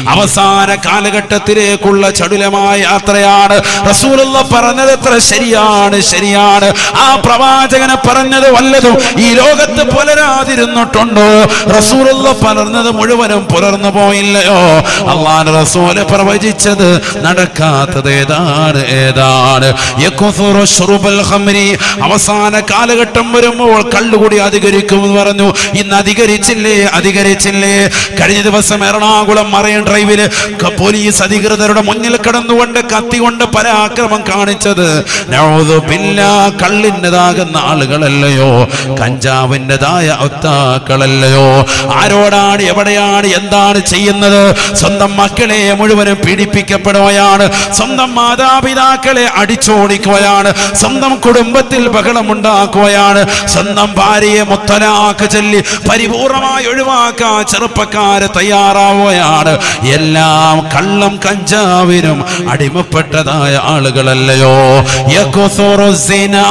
അവസാന കാലഘട്ടത്തിലേക്കുള്ള ചടുലമായ യാത്രയാണ് റസൂലുള്ള പറഞ്ഞത് എത്ര ശരിയാണ് ശരിയാണ് ആ പ്രവാചകനെ പറഞ്ഞത് വല്ലതും ഈ ലോകത്ത് പുലരാതിരുന്നിട്ടുണ്ടോ റസൂലുള്ള പറഞ്ഞത് മുഴുവനും പുലർന്നു പോയില്ലയോ അള്ളാൻ റസൂല് പ്രവചിച്ചത് നടക്കാത്തത് ഏതാണ് ഏതാണ് യക്കുസുറു ശുറുബൽ ഖംരി. അവസാന കാലഘട്ടം വരുമ്പോൾ കള്ളുകൂടി അധികരിക്കുമെന്ന് പറഞ്ഞു ഇന്ന് അധികരിച്ചില്ലേ അധികരിച്ചില്ലേ കഴിഞ്ഞ ദിവസം എറണാകുളം മറൈൻ ഡ്രൈവില് ക- പോലീസ് അധികൃതരുടെ മുന്നിൽ കിടന്നുകൊണ്ട് കത്തി കൊണ്ട് പരാക്രമം കാണിച്ചത് നഊദു ബില്ലാ, കള്ളിൻ്റെതാകുന്ന ആളുകളല്ലയോ കഞ്ചാവിൻ്റെതായ ഒത്താക്കളല്ലയോ ആരോടാണ് എവിടെയാണ് എന്താണ് ചെയ്യുന്നത് സ്വന്തം മക്കളെ മുഴുവനും പീഡിപ്പിക്കപ്പെടുകയാണ് സ്വന്തം മാതാപിതാക്കളെ അടിച്ചോടിക്കുകയാണ് സ്വന്തം കുടുംബത്തിൽ ബഹളമുണ്ടാക്കുകയാണ് സ്വന്തം ഭാര്യയെ മുത്തലാക്ക് ചൊല്ലി പരിപൂർണമായി ഒഴിവാക്കാൻ ചെറുപ്പക്കാര് തയ്യാറാവുകയാണ് എല്ലാം കള്ളം കഞ്ചാവിനും അടിമപ്പെട്ടതായ ആളുകളല്ലയോ യക്കുസുറു സിനാ.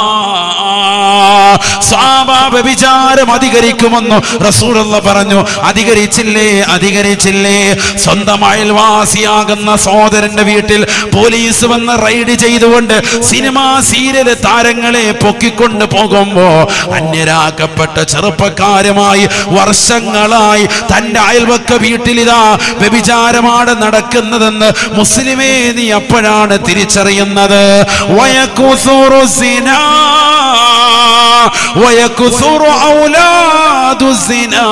സ്വാഭാവ വിചാരം അധികരിക്കുമെന്ന് റസൂലുള്ള പറഞ്ഞു അധികരിച്ചില്ലേ അധികരിച്ചില്ലേ സ്വന്തം അയൽവാസിയാകുന്ന സഹോദരന്റെ വീട്ടിൽ പോലീസ് വന്ന് റൈഡ് ചെയ്തുകൊണ്ട് സിനിമാ സീരിയൽ താരങ്ങളെ പൊക്കിക്കൊണ്ട് പോകുമ്പോ അന്യരാക്കപ്പെട്ട ചെറുപ്പക്കാരുമായി വർഷങ്ങളായി തന്റെ അയൽവക്ക വീട്ടിലിതാ വ്യഭിചാരമാണ് നടക്കുന്നതെന്ന് മുസ്ലിമേ നീ അപ്പോഴാണ് തിരിച്ചറിയുന്നത് വയക്കുസുറു സിനാ ويكثر أولاد الزنا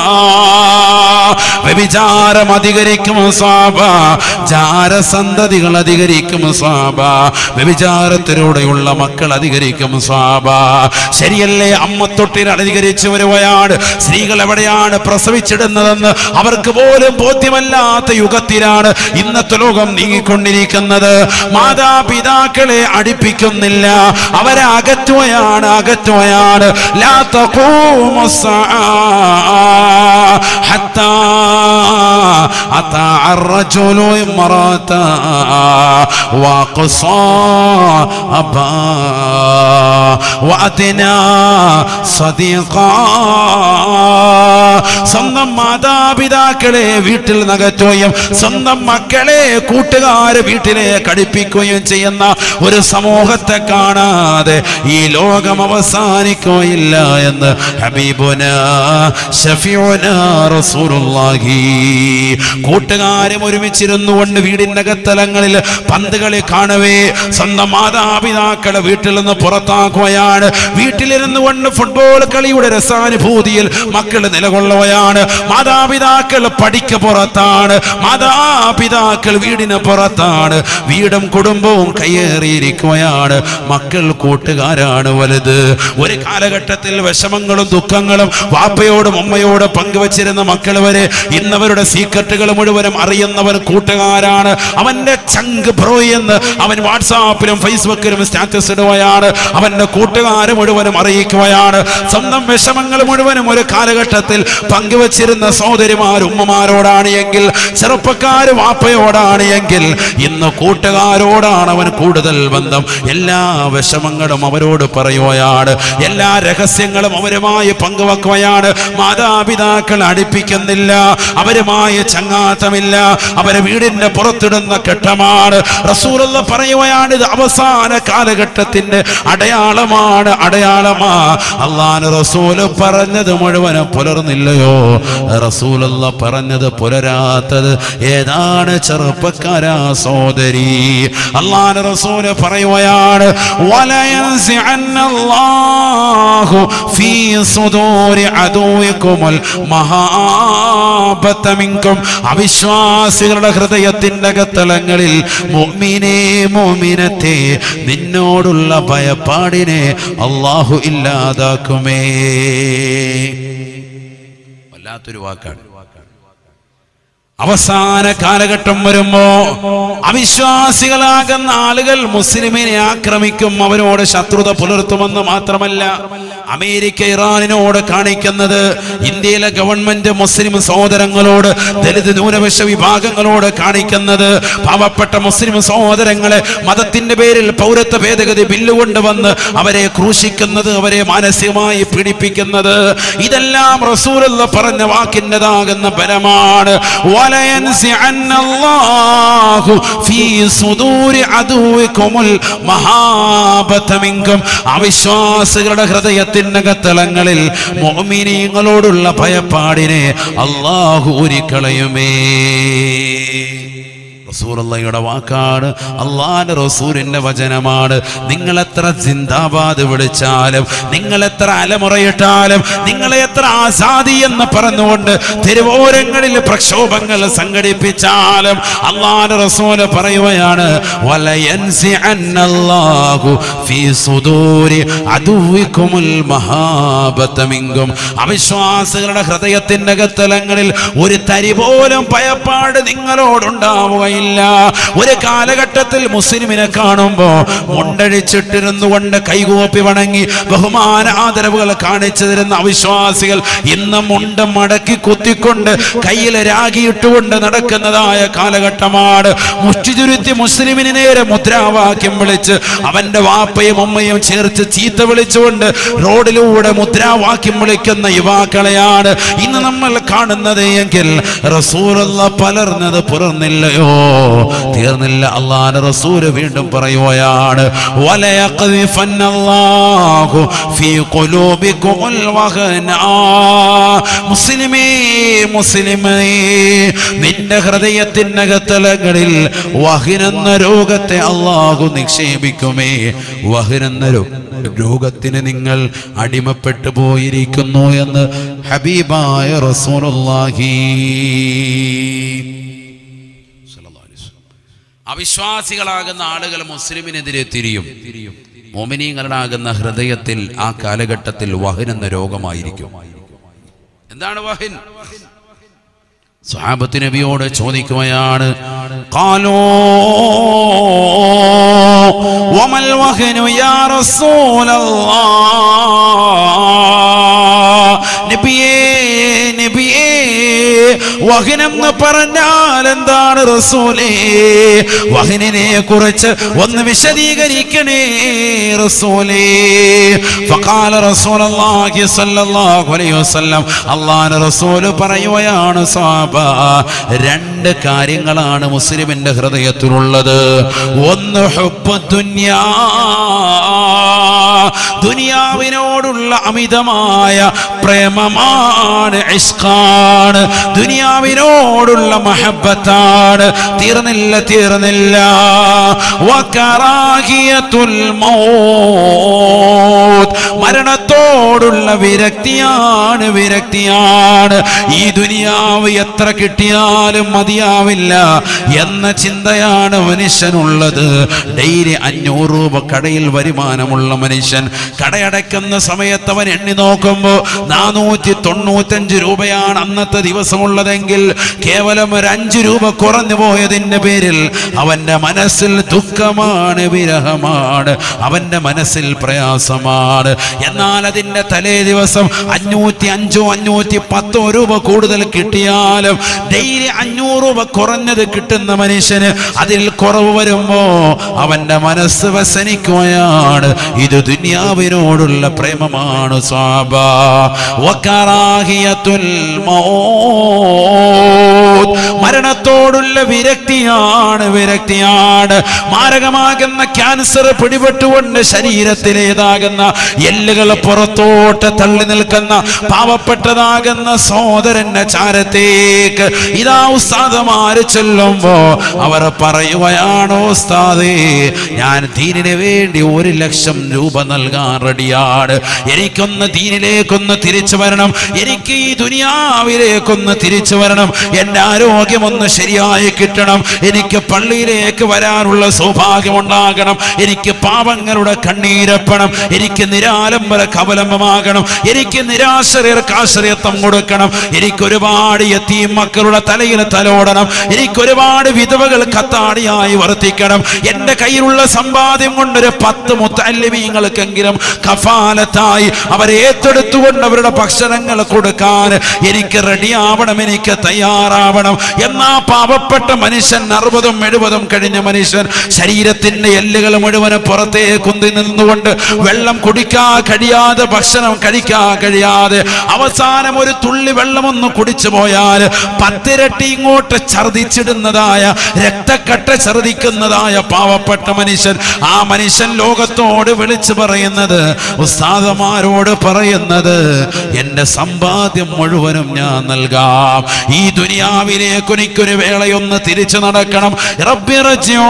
വ്യഭിചാരം അധികരിക്കും സാബ ജാരസന്തതികൾ അധികരിക്കും സാബ വ്യഭിചാരത്തിലൂടെയുള്ള മക്കൾ അധികരിക്കും സാബ ശരിയല്ലേ അമ്മത്തൊട്ടിൽ അധികരിച്ചു വരുകയാണ് സ്ത്രീകൾ എവിടെയാണ് പ്രസവിച്ചിടുന്നതെന്ന് അവർക്ക് പോലും ബോധ്യമല്ലാത്ത യുഗത്തിലാണ് ഇന്നത്തെ ലോകം നീങ്ങിക്കൊണ്ടിരിക്കുന്നത് മാതാപിതാക്കളെ അടുപ്പിക്കുന്നില്ല അവരെ അകറ്റുകയാണ് അകറ്റുകയാണ് ലാ തഖൂമു الساعة حتى أطاع الرجل امرأته وقصى أبا وأدنى صديقا സ്വന്തം മാതാപിതാക്കളെ വീട്ടിൽ നകറ്റുകയും സ്വന്തം മക്കളെ കൂട്ടുകാരെ വീട്ടിലേക്ക് അടുപ്പിക്കുകയും ചെയ്യുന്ന ഒരു സമൂഹത്തെ കാണാതെ ഈ ലോകം അവസാനിക്കുകയില്ല എന്ന് ഹബീബുന ഷഫീഉന റസൂലുള്ളാഹി കൂട്ടുകാരും ഒരുമിച്ചിരുന്നു കൊണ്ട് വീടിന്റെ അകത്തലങ്ങളിൽ പന്ത് കളി കാണവേ സ്വന്തം മാതാപിതാക്കളെ വീട്ടിൽ നിന്ന് പുറത്താക്കുകയാണ് വീട്ടിലിരുന്നു കൊണ്ട് ഫുട്ബോൾ കളിയുടെ രസാനുഭൂതിയിൽ മക്കൾ നിലകൊള്ളുകയാണ് മാതാപിതാക്കൾ പഠിക്ക പുറത്താണ് മാതാപിതാക്കൾ വീടിന് പുറത്താണ് വീടും കുടുംബവും കയ്യേറിയിരിക്കുകയാണ് മക്കൾ കൂട്ടുകാരാണ് വലുത് ഒരു കാലഘട്ടത്തിൽ വിഷമങ്ങളും ദുഃഖങ്ങളും വാപ്പയോടും അമ്മയോടും പങ്കുവച്ചിരുന്ന മക്കൾ വരെ ഇന്നവരുടെ സീക്രട്ടുകൾ മുഴുവനും അറിയുന്നവർ കൂട്ടുകാരാണ് അവന്റെ ചങ്ക് ബ്രോ എന്ന് അവൻ വാട്സാപ്പിലും ഫേസ്ബുക്കിലും സ്റ്റാറ്റസ് ഇടുകയാണ് അവന്റെ കൂട്ടുകാര് മുഴുവനും അറിയിക്കുകയാണ് സ്വന്തം വിഷമങ്ങൾ മുഴുവനും ഒരു കാലഘട്ടത്തിൽ പങ്കുവച്ചിരുന്ന സഹോദരിമാർ ഉമ്മമാരോടാണ് എങ്കിൽ ചെറുപ്പക്കാർ വാപ്പയോടാണ് എങ്കിൽ ഇന്ന് കൂട്ടുകാരോടാണ് അവൻ കൂടുതൽ ബന്ധം എല്ലാ വിഷമങ്ങളും അവരോട് പറയുകയാണ് എല്ലാ രഹസ്യങ്ങളും അവരുമായി പങ്കുവെക്കുകയാണ് മാതാപിതാക്കൾ അടുപ്പിക്കുന്നില്ല അവരുമായി ചങ്ങാത്തമില്ല അവരെ വീടിന്റെ പുറത്തിടുന്ന ഘട്ടമാണ് റസൂലുള്ള പറയുകയാണ് ഇത് അവസാന കാലഘട്ടത്തിന്റെ അടയാളമാണ് അടയാളമാ അള്ളാന് റസൂല് പറഞ്ഞത് മുഴുവനും പുലർന്നില്ലയോ റസൂലുള്ള പറഞ്ഞത് പുലരാത്തത് ഏതാണ് ചെറുപ്പക്കാരാ സോദരി അള്ളാന് റസൂല് പറയുകയാണ് وَلَيَنزِعَنَّ اللَّهُ فِي صُدُورِ عَدُوِّكُمُ الْمَهَابَّةَ مِنكُمْ അവിശ്വാസികളുടെ ഹൃദയത്തിന്റെ അകത്തളങ്ങളിൽ മുഅ്മിനേ മുഅ്മിനത്തെ നിന്നോടുള്ള ഭയപ്പാടിനെ അള്ളാഹു ഇല്ലാതാക്കുമേ വല്ലാത്തൊരു വാക്കാണ് അവസാന കാലഘട്ടം വരുമ്പോ അവിശ്വാസികളാകുന്ന ആളുകൾ മുസ്ലിമിനെ ആക്രമിക്കും അവരോട് ശത്രുത പുലർത്തുമെന്ന് മാത്രമല്ല അമേരിക്ക ഇറാനിനോട് കാണിക്കുന്നത് ഇന്ത്യയിലെ ഗവൺമെന്റ് മുസ്ലിം സഹോദരങ്ങളോട് ദലിത് ന്യൂനപക്ഷ വിഭാഗങ്ങളോട് കാണിക്കുന്നത് പാവപ്പെട്ട മുസ്ലിം സഹോദരങ്ങളെ മതത്തിന്റെ പേരിൽ പൗരത്വ ഭേദഗതി ബില്ല് കൊണ്ടുവന്ന് അവരെ ക്രൂശിക്കുന്നത് അവരെ മാനസികമായി പീഡിപ്പിക്കുന്നത് ഇതെല്ലാം റസൂലുള്ള പറഞ്ഞ വാക്കിൻ്റെതാകുന്ന ബലമാണ് വലയൻസിഅന്നല്ലാഹു ഫീ സുദൂരി അദുവിക്കുമുൽ മഹാബത മിൻകും അവിശ്വാസികളുടെ ഹൃദയത്തിനകത്തളങ്ങളിൽ മോമിനീങ്ങളോടുള്ള ഭയപ്പാടിനെ അള്ളാഹു ഊരിക്കളയുമേ റസൂലുള്ളയുടെ വാക്കാണ് അള്ളാന്റെ റസൂലിന്റെ വചനമാണ് നിങ്ങൾ എത്ര സിന്ദാബാദ് വിളിച്ചാലും നിങ്ങൾ എത്ര അലമുറയിട്ടാലും നിങ്ങളെ എത്ര ആസാദി എന്ന് പറഞ്ഞുകൊണ്ട് തെരുവോരങ്ങളിൽ പ്രക്ഷോഭങ്ങൾ സംഘടിപ്പിച്ചാലും അള്ളാന്റെ റസൂല് പറയുകയാണ് വലയൻസി അന്നല്ലാഹു ഫീ സുദൂരി അദുവിക്കുമുൽ മഹാബത മിങ്കും അവിശ്വാസികളുടെ ഹൃദയത്തിന്റെ അകത്തലങ്ങളിൽ ഒരു തരി പോലും ഭയപ്പാട് നിങ്ങളോടുണ്ടാവുകയില്ല ഒരു കാലഘട്ടത്തിൽ മുസ്ലിമിനെ കാണുമ്പോ മുണ്ടഴിച്ചിട്ടിരുന്നു കൊണ്ട് കൈകൂപ്പി വണങ്ങി ബഹുമാന ആദരവുകൾ കാണിച്ചു തരുന്ന അവിശ്വാസികൾ ഇന്ന് മുണ്ട് മടക്കി കുത്തിക്കൊണ്ട് കയ്യിൽ രാഗിയിട്ടുകൊണ്ട് നടക്കുന്നതായ കാലഘട്ടമാണ് മുഷ്ടിചുരുത്തി മുസ്ലിമിന് നേരെ മുദ്രാവാക്യം വിളിച്ച് അവന്റെ വാപ്പയും ഉമ്മയും ചേർത്ത് ചീത്ത വിളിച്ചുകൊണ്ട് റോഡിലൂടെ മുദ്രാവാക്യം വിളിക്കുന്ന യുവാക്കളെയാണ് ഇന്ന് നമ്മൾ കാണുന്നത് എങ്കിൽ റസൂലുള്ള പലർന്നത് പുലർന്നില്ലയോ തീർന്നില്ല അള്ളാഹ് റസൂല് വീണ്ടും പറയുകയാണ് വലയഖ്ദിഫന്നല്ലാഹു ഫീ ഖുലൂബികുമുൽ വഹനാ മുസ്ലിമേ മുസ്ലിമേ നിന്റെ ഹൃദയത്തിനകത്തലങ്ങളിൽ വഹിനെന്ന രോഗത്തെ അള്ളാഹു നിക്ഷേപിക്കുമേ വഹിനെന്ന രോ- രോഗത്തിന് നിങ്ങൾ അടിമപ്പെട്ടു പോയിരിക്കുന്നു എന്ന് ഹബീബായ റസൂലുള്ളാഹി സല്ലല്ലാഹു അലൈഹി വസല്ലം. അവിശ്വാസികളാകുന്ന ആളുകൾ മുസ്ലിമിനെതിരെ തിരിയും മോമിനീങ്ങളാകുന്ന ഹൃദയത്തിൽ ആ കാലഘട്ടത്തിൽ വഹിൻ എന്ന രോഗമായിരിക്കും എന്താണ് വഹിൻ സ്വഹാബത്ത് നബിയോട് ചോദിക്കുകയാണ് കാലോ വമൽ വഹനു യാ റസൂലല്ലാഹ് നബിയേ നബിയേ വഹനെന്ന് പറഞ്ഞാൽ എന്താണ് റസൂലേ വഹനിനെ കുറിച്ച് ഒന്ന് വിശദീകരിക്കണേ റസൂലേ ഫഖാല റസൂലുള്ളാഹി സ്വല്ലല്ലാഹു അലൈഹി വസല്ലം അല്ലാഹുവിന്റെ റസൂൽ പറയുകയാണ് സാബ രണ്ട് കാര്യങ്ങളാണ് മുസ്ലിമിന്റെ ഹൃദയത്തിലുള്ളത് ഒന്ന് ഹുബ്ബു ദുനിയാ ദുനിയാവിനോടുള്ള അമിതമായ പ്രേമമാണ് ഇഷ്കാണ് ദുനിയാവിനോടുള്ള മഹബത്താണ് തീർന്നില്ല തീർന്നില്ല വകറാഹിയത്തുൽ മൗത്ത് മരണത്തോടുള്ള വിരക്തിയാണ് വിരക്തിയാണ് ഈ ദുനിയാവ് എത്ര കിട്ടിയാലും മതിയാവില്ല എന്ന ചിന്തയാണ് മനുഷ്യനുള്ളത് ഡെയിലി അഞ്ഞൂറ് രൂപ കടയിൽ വരുമാനമുള്ള മനുഷ്യൻ കടയടയ്ക്കുന്ന സമയത്ത് അവൻ എണ്ണി നോക്കുമ്പോൾ നാനൂറ്റി തൊണ്ണൂറ്റഞ്ച് രൂപയാണ് അന്നത്തെ ദിവസമുള്ളതെങ്കിൽ കേവലം ഒരു അഞ്ച് രൂപ കുറഞ്ഞു പോയതിന്റെ പേരിൽ അവന്റെ മനസ്സിൽ ദുഃഖമാണ് വിരഹമാണ് അവന്റെ മനസ്സിൽ പ്രയാസമാണ് എന്നാൽ അതിന്റെ തലേ ദിവസം അഞ്ഞൂറ്റി അഞ്ചോ അഞ്ഞൂറ്റി പത്തോ രൂപ കൂടുതൽ കിട്ടിയാലും ഡെയിലി അഞ്ഞൂറ് രൂപ കുറഞ്ഞത് കിട്ടുന്ന മനുഷ്യന് അതിൽ കുറവ് വരുമ്പോ അവന്റെ മനസ്സ് വ്യസനിക്കുകയാണ് ഇത് ദുനിയാവിനോടുള്ള പ്രേമമാണ് സ്വാബ വകറാഹിയത്തുൽ മൗത്ത് മരണത്തോടുള്ള വിരക്തിയാണ് വിരക്തിയാണ് മാരകമാകുന്ന ക്യാൻസർ പിടിപെട്ടുകൊണ്ട് ശരീരത്തിലേതാകുന്ന എല്ലുകൾ പുറത്തോട്ട് തള്ളി നിൽക്കുന്ന പാവപ്പെട്ടതാകുന്ന സോദരന്റെ ചാരത്തേക്ക് ഇതാ ഉസ്താദമാര് ചെല്ലുമ്പോ അവർ പറയുകയാണോ ഉസ്താദേ ഞാൻ ദീനിന് വേണ്ടി ഒരു ലക്ഷം രൂപ നൽകാൻ റെഡിയാണ് എനിക്കൊന്ന് ദീനിലേക്കൊന്ന് തിരി തിരിച്ചു വരണം എനിക്ക് ഈ ദുനിയാവിലേക്കൊന്ന് തിരിച്ചു വരണം എന്റെ ആരോഗ്യമൊന്ന് ശരിയായി കിട്ടണം എനിക്ക് പള്ളിയിലേക്ക് വരാനുള്ള സൗഭാഗ്യം ഉണ്ടാകണം എനിക്ക് പാപങ്ങളുടെ കണ്ണീരപ്പണം എനിക്ക് നിരാലംബര കവലംബമാകണം എനിക്ക് നിരാശ്രയർക്ക് ആശ്രയത്വം കൊടുക്കണം എനിക്ക് ഒരുപാട് എത്തിയും മക്കളുടെ തലയിൽ തലോടണം എനിക്ക് ഒരുപാട് വിധവകൾ കത്താടിയായി വർത്തിക്കണം എന്റെ കയ്യിലുള്ള സമ്പാദ്യം കൊണ്ടൊരു പത്ത് മുത്തല്ലിമീങ്ങൾക്കെങ്കിലും കഫാലത്തായി അവരെ ഏറ്റെടുത്തുകൊണ്ട് അവരുടെ ഭക്ഷണങ്ങൾ കൊടുക്കാൻ എനിക്ക് റെഡിയാവണം എനിക്ക് തയ്യാറാവണം എന്നാ പാവപ്പെട്ട മനുഷ്യൻ അറുപതും എഴുപതും കഴിഞ്ഞ മനുഷ്യൻ ശരീരത്തിന്റെ എല്ലുകൾ മുഴുവനും പുറത്തേക്ക് കുന്തി നിന്നുകൊണ്ട് വെള്ളം കുടിക്കാ കഴിയാതെ ഭക്ഷണം കഴിക്കാ കഴിയാതെ അവസാനം ഒരു തുള്ളി വെള്ളമൊന്ന് കുടിച്ചു പോയാൽ പത്തിരട്ടി ഇങ്ങോട്ട് ഛർദിച്ചിടുന്നതായ രക്തക്കട്ട ഛർദിക്കുന്നതായ പാവപ്പെട്ട മനുഷ്യൻ ആ മനുഷ്യൻ ലോകത്തോട് വിളിച്ചു പറയുന്നത് ഉസ്താദമാരോട് പറയുന്നത് എന്റെ സമ്പാദ്യം മുഴുവനും ഞാൻ നൽകാം ഈ ദുനിയാവിലേക്ക് എനിക്കൊരു വേളയൊന്ന് തിരിച്ചു നടക്കണം റബ്ബിറജിയോ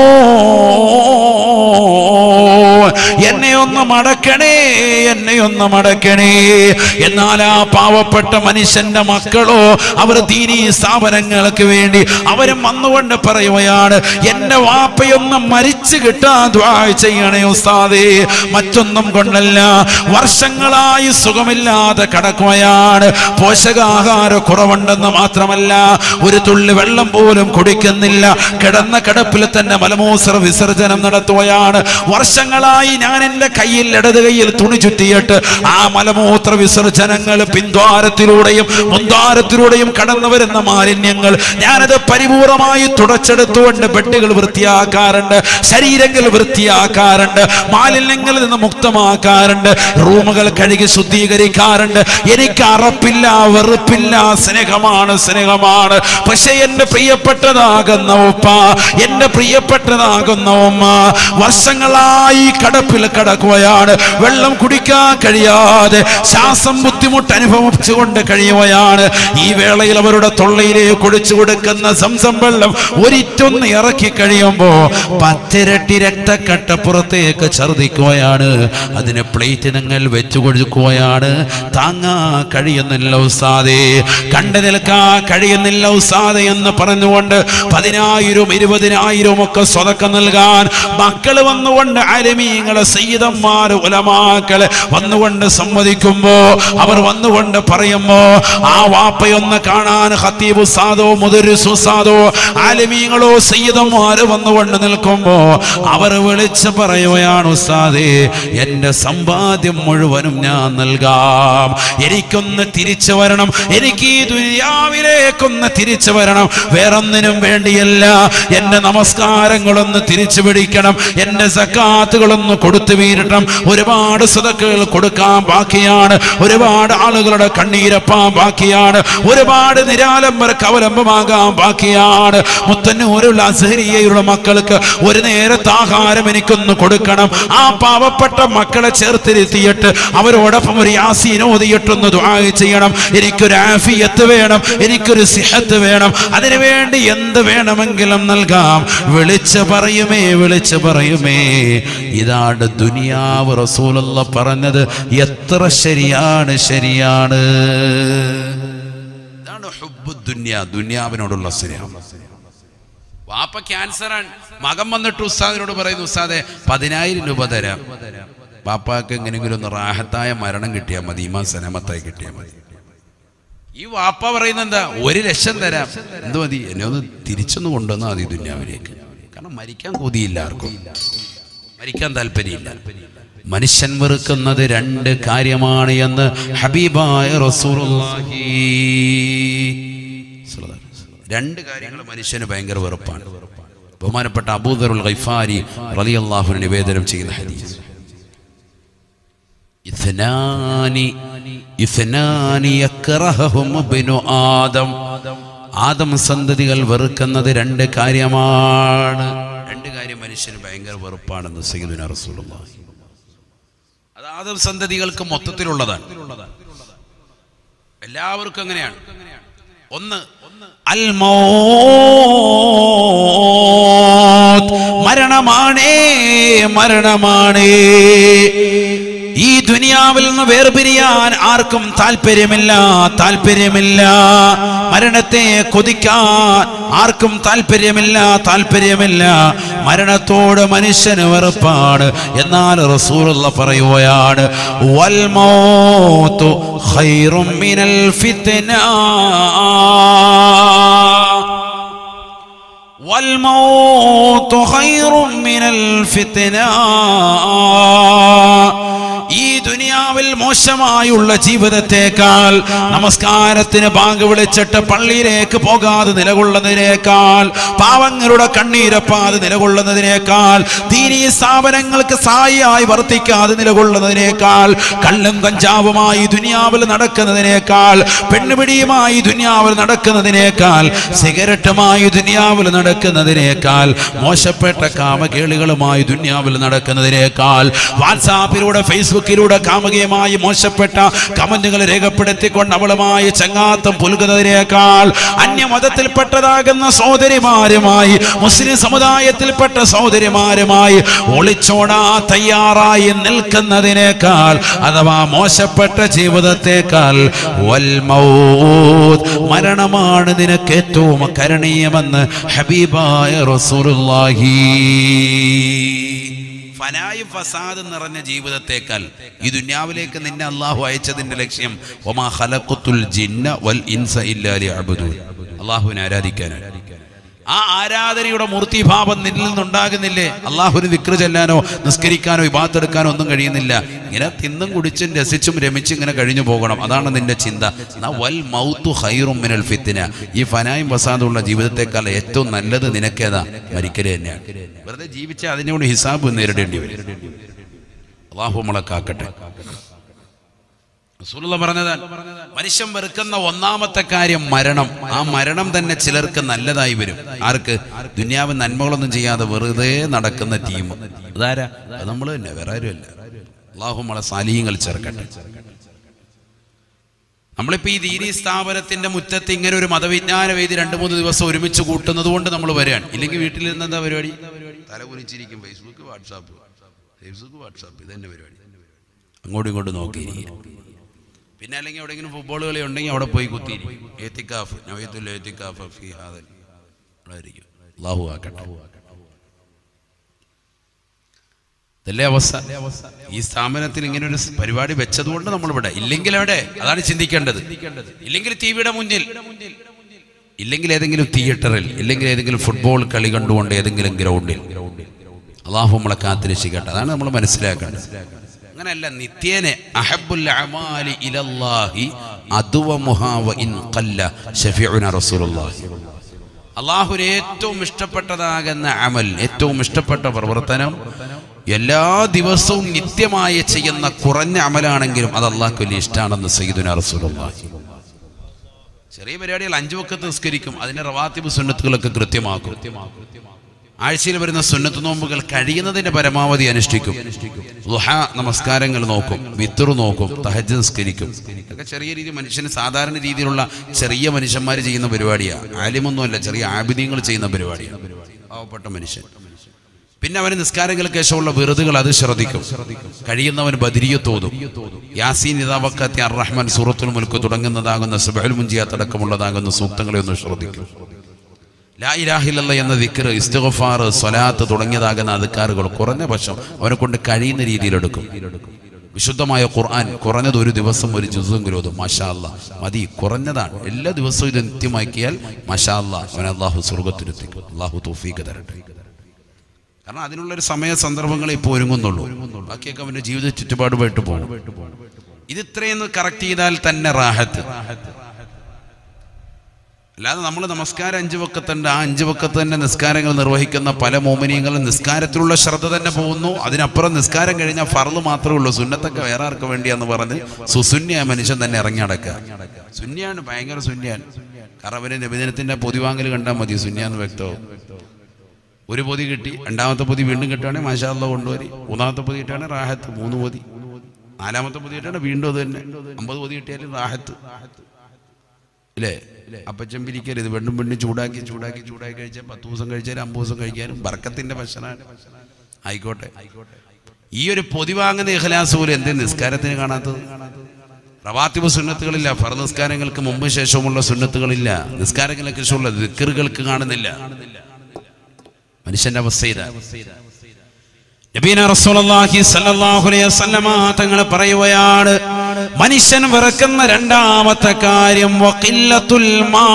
എന്നെ ഒന്ന് മടക്കണേ എന്നെ ഒന്ന് മടക്കണേ എന്നാൽ ആ പാവപ്പെട്ട മനുഷ്യന്റെ മക്കളോ അവർ ദീനീ സ്ഥാപനങ്ങൾക്ക് വേണ്ടി അവരും വന്നുകൊണ്ട് പറയുകയാണ് എന്റെ വാപ്പയൊന്ന് മരിച്ചു കിട്ടാൻ ദ്വാ ചെയ്യണേ ഉസ്താദേ മറ്റൊന്നും കൊണ്ടല്ല വർഷങ്ങളായി സുഖമില്ലാതെ കടക്കുകയാണ് പോഷകാഹാര കുറവുണ്ടെന്ന് മാത്രമല്ല ഒരു തുള്ളി വെള്ളം പോലും കുടിക്കുന്നില്ല കിടന്ന കിടപ്പിൽ തന്നെ മലമൂത്ര വിസർജനം നടത്തുകയാണ് വർഷങ്ങളായി ഞാൻ എൻ്റെ കയ്യിൽ ഇടത് കയ്യിൽ തുണി ചുറ്റിയിട്ട് ആ മലമൂത്ര വിസർജനങ്ങൾ പിന്ദ്വാരത്തിലൂടെയും മുൻദ്വാരത്തിലൂടെയും കടന്നു വരുന്ന മാലിന്യങ്ങൾ ഞാനത് പരിപൂർണമായി തുടച്ചെടുത്തുകൊണ്ട് ബെഡുകൾ വൃത്തിയാക്കാറുണ്ട് ശരീരങ്ങൾ വൃത്തിയാക്കാറുണ്ട് മാലിന്യങ്ങളിൽ നിന്ന് മുക്തമാക്കാറുണ്ട് റൂമുകൾ കഴുകി ശുദ്ധീകരിക്കാറുണ്ട് എനിക്ക് അറപ്പില്ല വെറുപ്പില്ല സ്നേഹമാണ് സ്നേഹമാണ് പക്ഷെ എന്റെ പ്രിയപ്പെട്ടതാകുന്ന ഉപ്പ എന്റെ പ്രിയപ്പെട്ടതാകുന്ന ഉമ്മ വർഷങ്ങളായി കടപ്പിൽ കടക്കുകയാണ് വെള്ളം കുടിക്കാൻ കഴിയാതെ ശ്വാസം ബുദ്ധിമുട്ട് അനുഭവിച്ചുകൊണ്ട് കഴിയുകയാണ് ഈ വേളയിൽ അവരുടെ തൊള്ളയിലേക്ക് കുടിച്ചു കൊടുക്കുന്ന സംസം വെള്ളം ഒരിറ്റൊന്ന് ഇറക്കി കഴിയുമ്പോ പത്തിരട്ടി രക്തക്കട്ട പുറത്തേക്ക് ഛർദിക്കുകയാണ് അതിന് പ്ലേറ്റിനങ്ങൾ വെച്ചു കൊടുക്കുകയാണ് താങ്ങാ കഴിയുന്നില്ല ഉസ്താദേ കണ്ടു നിൽക്കാ കഴിയുന്നില്ല ഉസ്താദെ എന്ന് പറഞ്ഞുകൊണ്ട് പതിനായിരം ഇരുപതിനായിരം ഒക്കെ സ്വതക്കം നൽകാൻ മക്കൾ വന്നുകൊണ്ട് അരമീങ്ങളെ സയ്യിദന്മാര് ഉലമാക്കള് വന്നുകൊണ്ട് സമ്മതിക്കുമ്പോ അവർ വന്നുകൊണ്ട് പറയുമ്പോ ആ വാപ്പയൊന്ന് കാണാൻ ഹത്തീബ് ഉസ്താദോ മുദരിസ് ഉസ്താദോ ആലമീങ്ങളോ സയ്യിദന്മാര് വന്നുകൊണ്ട് നിൽക്കുമ്പോ അവർ വിളിച്ച് പറയുകയാണ് ഉസ്താദേ എന്റെ സമ്പാദ്യം മുഴുവനും ഞാൻ നൽകാം എനിക്കൊന്ന് തിരിച്ചു വരണം എനിക്ക് ഈ ദുനിയാവിലേക്കൊന്ന് തിരിച്ചു വരണം വേറൊന്നിനും വേണ്ടിയല്ല എന്റെ നമസ്കാരങ്ങളൊന്ന് തിരിച്ചു പിടിക്കണം എന്റെ സക്കാത്തുകളൊന്ന് കൊടുത്തു വീരട്ടം ഒരുപാട് സതക്കുകൾ കൊടുക്കാൻ ബാക്കിയാണ് ഒരുപാട് ആളുകളുടെ കണ്ണീരപ്പാൻ ബാക്കിയാണ് ഒരുപാട് നിരാലംബർക്ക് അവലംബമാകാൻ ബാക്കിയാണ് മുത്തന്നൂരുള്ള അസഹരിയയുടെ മക്കൾക്ക് ഒരു നേരത്തെ ആഹാരം എനിക്കൊന്ന് കൊടുക്കണം ആ പാവപ്പെട്ട മക്കളെ ചേർത്തിരുത്തിയിട്ട് അവരോടൊപ്പം ഒരു യാസീൻ ഓതിയിട്ടൊന്ന് ദുആ ചെയ്യണം എനിക്കൊരു ആഫിയത്ത് വേണം എനിക്കൊരു സിഹത്ത് വേണം അതിനുവേണ്ടി എന്ത് വേണമെങ്കിലും നൽകാം വിളിച്ച് പറയുമേ വിളിച്ച് പറയുമേ ഇതാണ് ദുനിയാവ് റസൂലുള്ള പറഞ്ഞത് എത്ര ശരിയാണ് ശരിയാണ് ഇതാണ് ഹുബ്ബു ദുനിയ ദുനിയാവിനോടുള്ള സ്നേഹം വാപ്പ ക്യാൻസറാണ് മകൻ വന്നിട്ട് ഉസ്താദിനോട് പറയുന്നു ഉസ്താദെ പതിനായിരം രൂപ തരാം വാപ്പാക്ക് എങ്ങനെയെങ്കിലും ഒന്ന് റാഹത്തായ മരണം കിട്ടിയാൽ മതി ഈമാ സനമത്തായി കിട്ടിയാൽ മതി ഈ വാപ്പ പറയുന്നത് എന്താ ഒരു ലക്ഷം തരാം എന്ത് മതി എന്നെ ഒന്ന് തിരിച്ചൊന്ന് കൊണ്ടുവന്നാൽ മതി ദുന്യാവിലേക്ക് കാരണം മരിക്കാൻ കൊതിയില്ല ആർക്കും മരിക്കാൻ താല്പര്യമില്ല മനുഷ്യൻ വെറുക്കുന്നത് രണ്ട് കാര്യമാണ് എന്ന് ഹബീബായ റസൂലുള്ളാഹി രണ്ട് കാര്യങ്ങൾ മനുഷ്യന് ഭയങ്കര വെറുപ്പാണ് ബഹുമാനപ്പെട്ട അബൂദറുൽ ഗൈഫാരി റളിയല്ലാഹു നിവേദനം ചെയ്യുന്ന ഹദീസ് ഇഥ്നാനി ഇഥ്നാനി യക്റഹും ഇബ്നു ആദം ആദം സന്തതികൾ വെറുക്കുന്നത് രണ്ട് കാര്യമാണ് രണ്ട് കാര്യം മനുഷ്യന് ഭയങ്കര വെറുപ്പാണെന്ന് സയ്യിദുന റസൂലുള്ളാഹി അത് ആദം സന്തതികൾക്ക് മൊത്തത്തിലുള്ളതാണ് എല്ലാവർക്കും അങ്ങനെയാണ് ഒന്ന് അൽ മൗത്ത് മരണമാണേ മരണമാണേ ഈ ദുനിയാവിൽ നിന്ന് വേർപിരിയാൻ ആർക്കും താല്പര്യമില്ല താല്പര്യമില്ല മരണത്തെ കൊതിക്കാൻ ആർക്കും താല്പര്യമില്ല താല്പര്യമില്ല മരണത്തോട് മനുഷ്യന് വെറുപ്പാണ് എന്നാൽ റസൂലുള്ള പറയുകയാണ് വൽമൗതു ഖൈറും മിനൽ ഫിത്ന والموت خير من الفتنة ഈ ദുനിയാവിൽ മോശമായുള്ള ജീവിതത്തെക്കാൾ നമസ്കാരത്തിന് ബാങ്ക് വിളിച്ചിട്ട് പള്ളിയിലേക്ക് പോകാതെ നിലകൊള്ളുന്നതിനേക്കാൾ പാവങ്ങളുടെ കണ്ണീരപ്പാതെ നിലകൊള്ളുന്നതിനേക്കാൾ ദീനീ സ്ഥാപനങ്ങൾക്ക് സായിയായി വർത്തിക്കാതെ നിലകൊള്ളുന്നതിനേക്കാൾ കള്ളും കഞ്ചാവുമായി ദുനിയാവിൽ നടക്കുന്നതിനേക്കാൾ പെണ്ണുപിടിയുമായി ദുനിയാവിൽ നടക്കുന്നതിനേക്കാൾ സിഗരറ്റുമായി ദുനിയാവിൽ നടക്കുന്നതിനേക്കാൾ മോശപ്പെട്ട കാമകേളികളുമായി ദുനിയാവിൽ നടക്കുന്നതിനേക്കാൾ വാട്സാപ്പിലൂടെ ഫേസ്ബുക്കിലൂടെ കാമുകയുമായി മോശപ്പെട്ട കമന്റുകൾ രേഖപ്പെടുത്തിക്കൊണ്ട് അവളുമായി ചങ്ങാത്തം പുലുകുന്നതിനേക്കാൾ അന്യമതത്തിൽപ്പെട്ടതാകുന്ന സഹോദരിമാരുമായി മുസ്ലിം സമുദായത്തിൽപ്പെട്ട സഹോദരിമാരുമായി ഒളിച്ചോടാ തയ്യാറായി നിൽക്കുന്നതിനേക്കാൾ അഥവാ മോശപ്പെട്ട ജീവിതത്തെക്കാൾ വൽമൗത്ത് മരണമാണ് നിനക്ക് ഏറ്റവും കരണീയമെന്ന് ഹബീബായ റസൂലുള്ളാഹി ഫനായും ഫസാദും നിറഞ്ഞ ജീവിതത്തേക്കാൾ ഈ ദുന്യാവിലേക്ക് നിന്നെ അള്ളാഹു അയച്ചതിന്റെ ലക്ഷ്യം ഒമാ ഖലഖത്തുൽ ജിന്ന വൽ ഇൻസ ഇല്ലാ ലിയഅബ്ദൂൻ അള്ളാഹുവിനെ ആരാധിക്കാനാണ് ആ ആരാധനയുടെ മൂർത്തിഭാവം നിന്നിൽ നിന്നുണ്ടാകുന്നില്ലേ അള്ളാഹുവിന് വിക്ര ചെല്ലാനോ നിസ്കരിക്കാനോ ഇബാത്തെടുക്കാനോ ഒന്നും കഴിയുന്നില്ല ഇങ്ങനെ തിന്നും കുടിച്ചും രസിച്ചും രമിച്ചും ഇങ്ങനെ കഴിഞ്ഞു പോകണം അതാണ് നിന്റെ ചിന്ത എന്നാ വൽ മൗത്തു ഹൈറും മിനൽ ഫിത്തിന ഈ ഫനായും വസാദുള്ള ജീവിതത്തെക്കാൾ ഏറ്റവും നല്ലത് നിനക്കേതാ മരിക്കല് തന്നെയാണ് വെറുതെ ജീവിച്ച അതിനോട് ഹിസാബ് നേരിടേണ്ടി വരും അള്ളാഹു നമ്മളെ കാക്കട്ടെ റസൂലുള്ള പറഞ്ഞതാണ് മനുഷ്യൻ വെറുക്കുന്ന ഒന്നാമത്തെ കാര്യം മരണം ആ മരണം തന്നെ ചിലർക്ക് നല്ലതായി വരും ആർക്ക് ദുന്യാവ് നന്മകളൊന്നും ചെയ്യാതെ വെറുതെ നടക്കുന്ന ടീം അതാരാ അത് നമ്മൾ തന്നെ വേറെ ആരുമല്ല അള്ളാഹു നമ്മളെ സാലിഹ്യങ്ങൾ ചേർക്കട്ടെ നമ്മളിപ്പോ ഈ ദീനി സ്ഥാപനത്തിന്റെ മുറ്റത്ത് ഇങ്ങനെ ഒരു മതവിജ്ഞാന വേദി രണ്ടു മൂന്ന് ദിവസം ഒരുമിച്ച് കൂട്ടുന്നത് കൊണ്ട് നമ്മൾ വരികയാണ് ഇല്ലെങ്കിൽ വീട്ടിൽ നിന്ന് എന്താ പരിപാടി തല കുനിച്ചിരിക്കും ഫേസ്ബുക്ക് വാട്സാപ്പ് ഫേസ്ബുക്ക് വാട്സാപ്പ് ഇത് തന്നെ പരിപാടി അങ്ങോട്ടും ഇങ്ങോട്ടും നോക്കിയിരിക്കും പിന്നെ അല്ലെങ്കിൽ എവിടെയെങ്കിലും ഫുട്ബോൾ കളി ഉണ്ടെങ്കിൽ അവിടെ പോയി കുത്തിയിരിക്കും ഏത്തിക്കാഫ് നവയത്തുൽ ഏത്തിക്കാഫ് ഫി ഹാദൽ അവിടെ ഇരിക്കും അല്ലാഹു ആക്കട്ടെ ഇതല്ലേ അവസ്ഥ ഈ സ്ഥാപനത്തിൽ ഇങ്ങനെ ഒരു പരിപാടി വെച്ചതുകൊണ്ട് നമ്മൾ ഇവിടെ ഇല്ലെങ്കിൽ അവിടെ അതാണ് ചിന്തിക്കേണ്ടത് ഇല്ലെങ്കിൽ ടി വിയുടെ മുന്നിൽ ഇല്ലെങ്കിൽ ഏതെങ്കിലും തിയേറ്ററിൽ ഇല്ലെങ്കിൽ ഏതെങ്കിലും ഫുട്ബോൾ കളി കണ്ടുകൊണ്ട് ഏതെങ്കിലും ഗ്രൗണ്ടിൽ അള്ളാഹു നമ്മളെ കാത്തിരക്ഷിക്കട്ടെ അതാണ് നമ്മൾ മനസ്സിലാക്കേണ്ടത് അങ്ങനെയല്ല നിത്യേനെ അഹബ്ബുൽ അമാലി ഇലല്ലാഹി അദുവമുഹാ വ ഇൻ ഖല്ല ശഫീഉന റസൂലുള്ളാഹി അള്ളാഹുവിന് ഏറ്റവും ഇഷ്ടപ്പെട്ടതാകുന്ന അമൽ ഏറ്റവും ഇഷ്ടപ്പെട്ട പ്രവർത്തനം എല്ലാ ദിവസവും നിത്യമായി ചെയ്യുന്ന കുറഞ്ഞ അമലാണെങ്കിലും അത് അള്ളാഹ്ക്ക് വലിയ ഇഷ്ടമാണെന്ന് സയ്യിദുന റസൂലുള്ളാഹി ചെറിയ പരിപാടികൾ അഞ്ചു വക്കത്ത് നിസ്കരിക്കും അതിന്റെ റവാത്തിബ് സുന്നത്തുകളൊക്കെ കൃത്യമാക്കും ആഴ്ചയിൽ വരുന്ന സുന്നത്ത് നോമ്പുകൾ കഴിയുന്നതിന്റെ പരമാവധി അനുഷ്ഠിക്കും ളുഹ നമസ്കാരങ്ങൾ നോക്കും വിത്തുറു നോക്കും തഹജ് നിസ്കരിക്കും ഇതൊക്കെ ചെറിയ രീതി മനുഷ്യന് സാധാരണ രീതിയിലുള്ള ചെറിയ മനുഷ്യന്മാർ ചെയ്യുന്ന പരിപാടിയാണ് ആലിമൊന്നുമല്ല ചെറിയ ആബിദ്യങ്ങൾ ചെയ്യുന്ന പരിപാടിയാണ് പാവപ്പെട്ട മനുഷ്യൻ പിന്നെ അവന് നിസ്കാരങ്ങൾക്ക് ശേഷമുള്ള വെറുതുകൾ അത് ശ്രദ്ധിക്കും കഴിയുന്നവൻ ബദിരിയത്തോതും യാസീൻ ഇതാവക്കത്തി അർ റഹ്മാൻ സൂറത്തുൽ മുൽക്ക് തുടങ്ങുന്നതാകുന്ന സുബഹൽ മുഞ്ചിയാത്തടക്കമുള്ളതാകുന്ന സൂക്തങ്ങളെ ഒന്ന് ശ്രദ്ധിക്കും ലാ ഇലാഹില്ല എന്ന ദിക്കർ ഇസ്തിഗഫാർ സ്വലാത്ത് തുടങ്ങിയതാകുന്ന അധികാറുകൾ കുറഞ്ഞ പക്ഷം അവനെ കൊണ്ട് കഴിയുന്ന രീതിയിലെടുക്കും വിശുദ്ധമായ ഖുർആൻ കുറഞ്ഞത് ഒരു ദിവസം ഒരു ജുസും ഓതും മാഷാ അല്ലാ മതി കുറഞ്ഞതാണ് എല്ലാ ദിവസവും ഇത് നിത്യമാക്കിയാൽ മാഷാ അല്ലാ അവൻ അള്ളാഹു സ്വർഗത്തിലെത്തിക്കും അള്ളാഹു തൗഫീഖ് തരട്ടെ കാരണം അതിനുള്ളൊരു സമയ സന്ദർഭങ്ങളെ ഇപ്പോൾ ഒരുങ്ങുന്നുള്ളൂ ബാക്കിയൊക്കെ അവന്റെ ജീവിത ചുറ്റുപാടുമായിട്ട് പോകും ഇത് ഇത്രയും കറക്റ്റ് ചെയ്താൽ തന്നെ റാഹത്ത് അല്ലാതെ നമ്മൾ നമസ്കാരം അഞ്ചു വക്കത്തുണ്ട് ആ അഞ്ചു വക്കത്ത് തന്നെ നിസ്കാരങ്ങൾ നിർവഹിക്കുന്ന പല മോമിനിയങ്ങളും നിസ്കാരത്തിലുള്ള ശ്രദ്ധ തന്നെ പോകുന്നു അതിനപ്പുറം നിസ്കാരം കഴിഞ്ഞാൽ ഫറല് മാത്രമേ ഉള്ളൂ സുന്നത്തൊക്കെ വേറെ ആർക്ക് വേണ്ടിയാന്ന് പറഞ്ഞ് സുസുന്യ മനുഷ്യൻ തന്നെ ഇറങ്ങി നടക്കുക സുന്യാണ് ഭയങ്കര സുന്യാണ് കാരണം അവര് നബിദിനത്തിന്റെ പൊതിവാങ്ങൽ കണ്ടാൽ മതി സുന്യാന്ന് വ്യക്തവും ഒരു പൊതി കിട്ടി രണ്ടാമത്തെ പൊതി വീണ്ടും കിട്ടുകയാണെങ്കിൽ മാഷാല്ല കൊണ്ടുവരി മൂന്നാമത്തെ പൊതി കിട്ടുകയാണെങ്കിൽ റാഹത്ത് മൂന്ന് പൊതി നാലാമത്തെ പൊതി കിട്ടുകയാണെങ്കിൽ വീണ്ടും അത് തന്നെ അമ്പത് പൊതി കിട്ടിയാലും റാഹത്ത് ഇല്ലേ അപ്പച്ചൻ പിരിക്കരുത് വെണ്ണും പെണ്ണും ചൂടാക്കി ചൂടാക്കി ചൂടാക്കി കഴിച്ചാൽ പത്ത് ദിവസം കഴിച്ചാലും അമ്പത് ദിവസം കഴിക്കാനും ബർക്കത്തിന്റെ ഭക്ഷണമാണ് ആയിക്കോട്ടെ ഈ ഒരു പൊതിവാങ്ങുന്ന ഇഖലാസ് പോലും എന്തേ നിസ്കാരത്തിന് കാണാത്തത് റവാത്തിബ് സുന്നത്തുകളില്ല ഫർ നിസ്കാരങ്ങൾക്ക് മുമ്പ് ശേഷവുമുള്ള സുന്നത്തുകളില്ല നിസ്കാരങ്ങൾക്ക് ശേഷമുള്ള ദിക്കറുകൾക്ക് കാണുന്നില്ല മനുഷ്യന്റെ അവസ്ഥ ഇതാ നബീന റസൂലുള്ളാഹി സ്വല്ലല്ലാഹു അലൈഹി വസല്ലമ തങ്ങൾ പറയുകയാണ് മനുഷ്യൻ വെറുക്കുന്ന രണ്ടാമത്തെ കാര്യം വഖില്ലത്തുൽ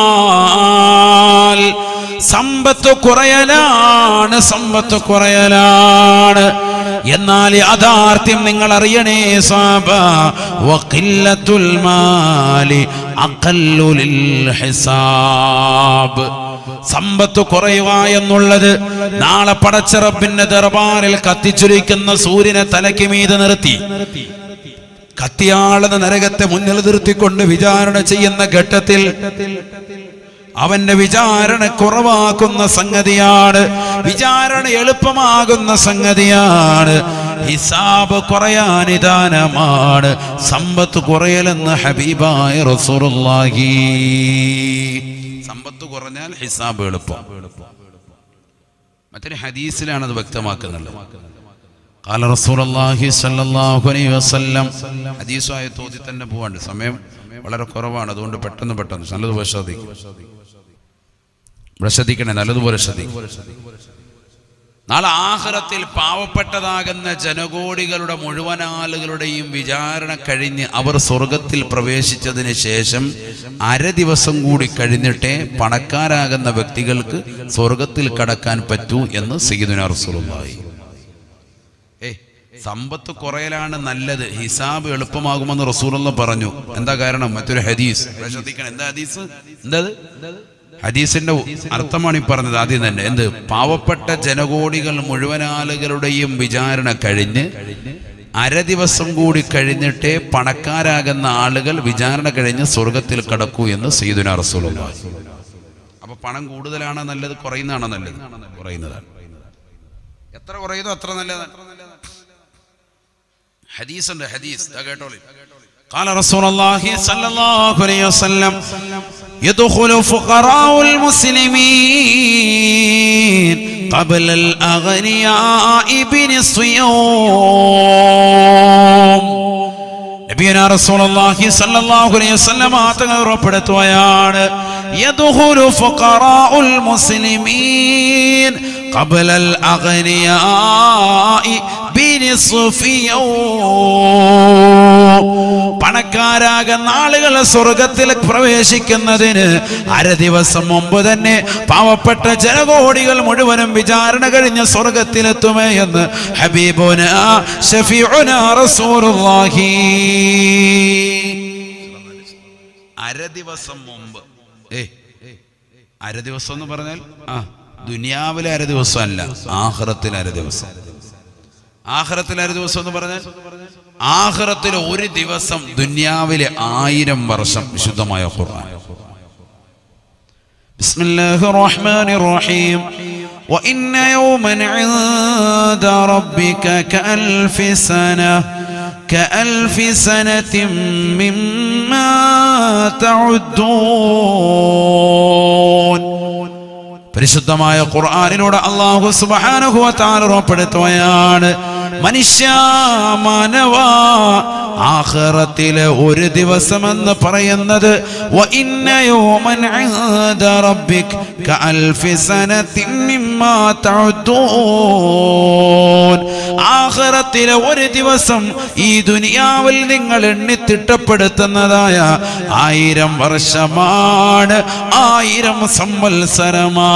മാൽ സമ്പത്ത് കുറയലാണ് സമ്പത്ത് കുറയലാണ് എന്നാൽ യാഥാർത്ഥ്യം നിങ്ങൾ അറിയണേ സാബ വഖില്ലത്തുൽ മാലി അഖല്ലു ലിൽ ഹിസാബ് സമ്പത്ത് കുറയുക എന്നുള്ളത് നാളെ പടച്ചറപ്പിന്റെ ദർബാറിൽ കത്തിച്ചുരിക്കുന്ന സൂര്യനെ തലയ്ക്ക് മീതെ നിർത്തി കത്തിയാളുന്ന നരകത്തെ മുന്നിൽ നിർത്തിക്കൊണ്ട് വിചാരണ ചെയ്യുന്ന ഘട്ടത്തിൽ അവന്റെ വിചാരണ കുറവാക്കുന്ന സംഗതിയാണ് വിചാരണ എളുപ്പമാകുന്ന സംഗതിയാണ് ഹിസാബ് കുറയാൻ നിദാനമാണ് സമ്പത്ത് കുറയലെന്ന് ഹബീബായ റസൂറുള്ളാഹി സമ്പത്ത് കുറഞ്ഞാൽ ഹിസാബ് എളുപ്പം മറ്റൊരു ഹദീസിലാണ് അത് വ്യക്തമാക്കുന്നത് കാല റസൂലുള്ളാഹി സ്വല്ലല്ലാഹു അലൈഹി വസല്ലം ഹദീസായ തോതി തന്നെ പോവാണ്ട് സമയം വളരെ കുറവാണ് അതുകൊണ്ട് പെട്ടെന്ന് പെട്ടെന്ന് നല്ലതുപോലെ ശ്രദ്ധിക്കും ഇവിടെ ശ്രദ്ധിക്കണേ നല്ലതുപോലെ ശ്രദ്ധിക്കും നാളെ ആഹ്റത്തിൽ പാവപ്പെട്ടതാകുന്ന ജനകോടികളുടെ മുഴുവൻ ആളുകളുടെയും വിചാരണ കഴിഞ്ഞ് അവർ സ്വർഗത്തിൽ പ്രവേശിച്ചതിന് ശേഷം അര ദിവസം കൂടി കഴിഞ്ഞിട്ടേ പണക്കാരാകുന്ന വ്യക്തികൾക്ക് സ്വർഗത്തിൽ കടക്കാൻ പറ്റൂ എന്ന് സയ്യിദുന റസൂലുള്ളാഹി ഏ സമ്പത്ത് കുറയലാണ് നല്ലത് ഹിസാബ് എളുപ്പമാകുമെന്ന് റസൂലുള്ള പറഞ്ഞു എന്താ കാരണം മറ്റൊരു ഹദീസ് ഇവിടെ ശ്രദ്ധിക്കണം എന്താ ഹദീസ് എന്താ അത്? ഹദീസിന്റെ അർത്ഥമാണ് ഈ പറഞ്ഞത് ആദ്യം തന്നെ എന്ത് പാവപ്പെട്ട ജനകോടികൾ മുഴുവൻ ആളുകളുടെയും വിചാരണ കഴിഞ്ഞ് അര ദിവസം കൂടി കഴിഞ്ഞിട്ടേ പണക്കാരാകുന്ന ആളുകൾ വിചാരണ കഴിഞ്ഞ് സ്വർഗത്തിൽ കടക്കൂ എന്ന് സീദുന റസൂലുള്ള അപ്പൊ പണം കൂടുതലാണോ നല്ലത് കുറയുന്നതാണോ നല്ലത് കുറയുന്നതാണ് എത്ര കുറയുന്നോ അത്ര നല്ലതാണ് ഹദീസ് ഉണ്ട് ഹദീസ് ദാ കേട്ടോളി قال رسول الله صلى الله عليه وسلم يدخل فقراء المسلمين قبل الأغنياء بنصف يوم നബിയന റസൂലുള്ളാഹി സ്വല്ലല്ലാഹു അലൈഹി വസല്ലം തങ്ങൾ ഉറപ്പെടുത്തുകയാണ് യദ്ഖുലു ഫുഖറാഉൽ മുസ്ലിമീൻ قبل الأغنياء بنصف يوم പണക്കാരാകുന്ന ആളുകൾ സ്വർഗത്തിൽ പ്രവേശിക്കുന്നതിന് അര ദിവസം മുമ്പ് തന്നെ പാവപ്പെട്ട ജനകോടികൾ മുഴുവനും വിചാരണ കഴിഞ്ഞ് സ്വർഗത്തിലെത്തുമേ എന്ന് ഹബീബുന ഷഫീഉന റസൂലുള്ളാഹി അര ദിവസം മുമ്പ് ഏ അര ദിവസം എന്ന് പറഞ്ഞാൽ ആ ദുനിയാവിലെ അര ദിവസം അല്ല ആഹ്റത്തിൽ അര ദിവസം ആഹ്റത്തിൽ അര ദിവസം എന്ന് പറഞ്ഞാൽ ആഹ്റത്തിൽ ഒരു ദിവസം ദുനിയാവിലെ ആയിരം വർഷം വിശുദ്ധമായ ഖുർആൻ بسم الله الرحمن الرحيم وإن يوما عند ربك كألف سنة كألف سنة مما تعدون പരിശുദ്ധമായ ഖുർആാനിലൂടെ അള്ളാഹു സുബ്ഹാനഹു വ തആല ഉറപ്പെടുത്തുകയാണ് മനുഷ്യ മാനവ ആഖിറത്തിലെ ഒരു ദിവസം എന്ന് പറയുന്നത് വ ഇന്ന യൗമൻ ഇൻദ റബ്ബിക് കഅൽഫി സനത്തിൻ മിമ്മാ തഅദൂൻ ആഖിറത്തിലെ ഒരു ദിവസം ഈ ദുനിയാവിൽ നിങ്ങൾ എണ്ണിത്തിട്ടപ്പെടുത്തുന്നതായ ആയിരം വർഷമാണ് ആയിരം സംവത്സരമാണ്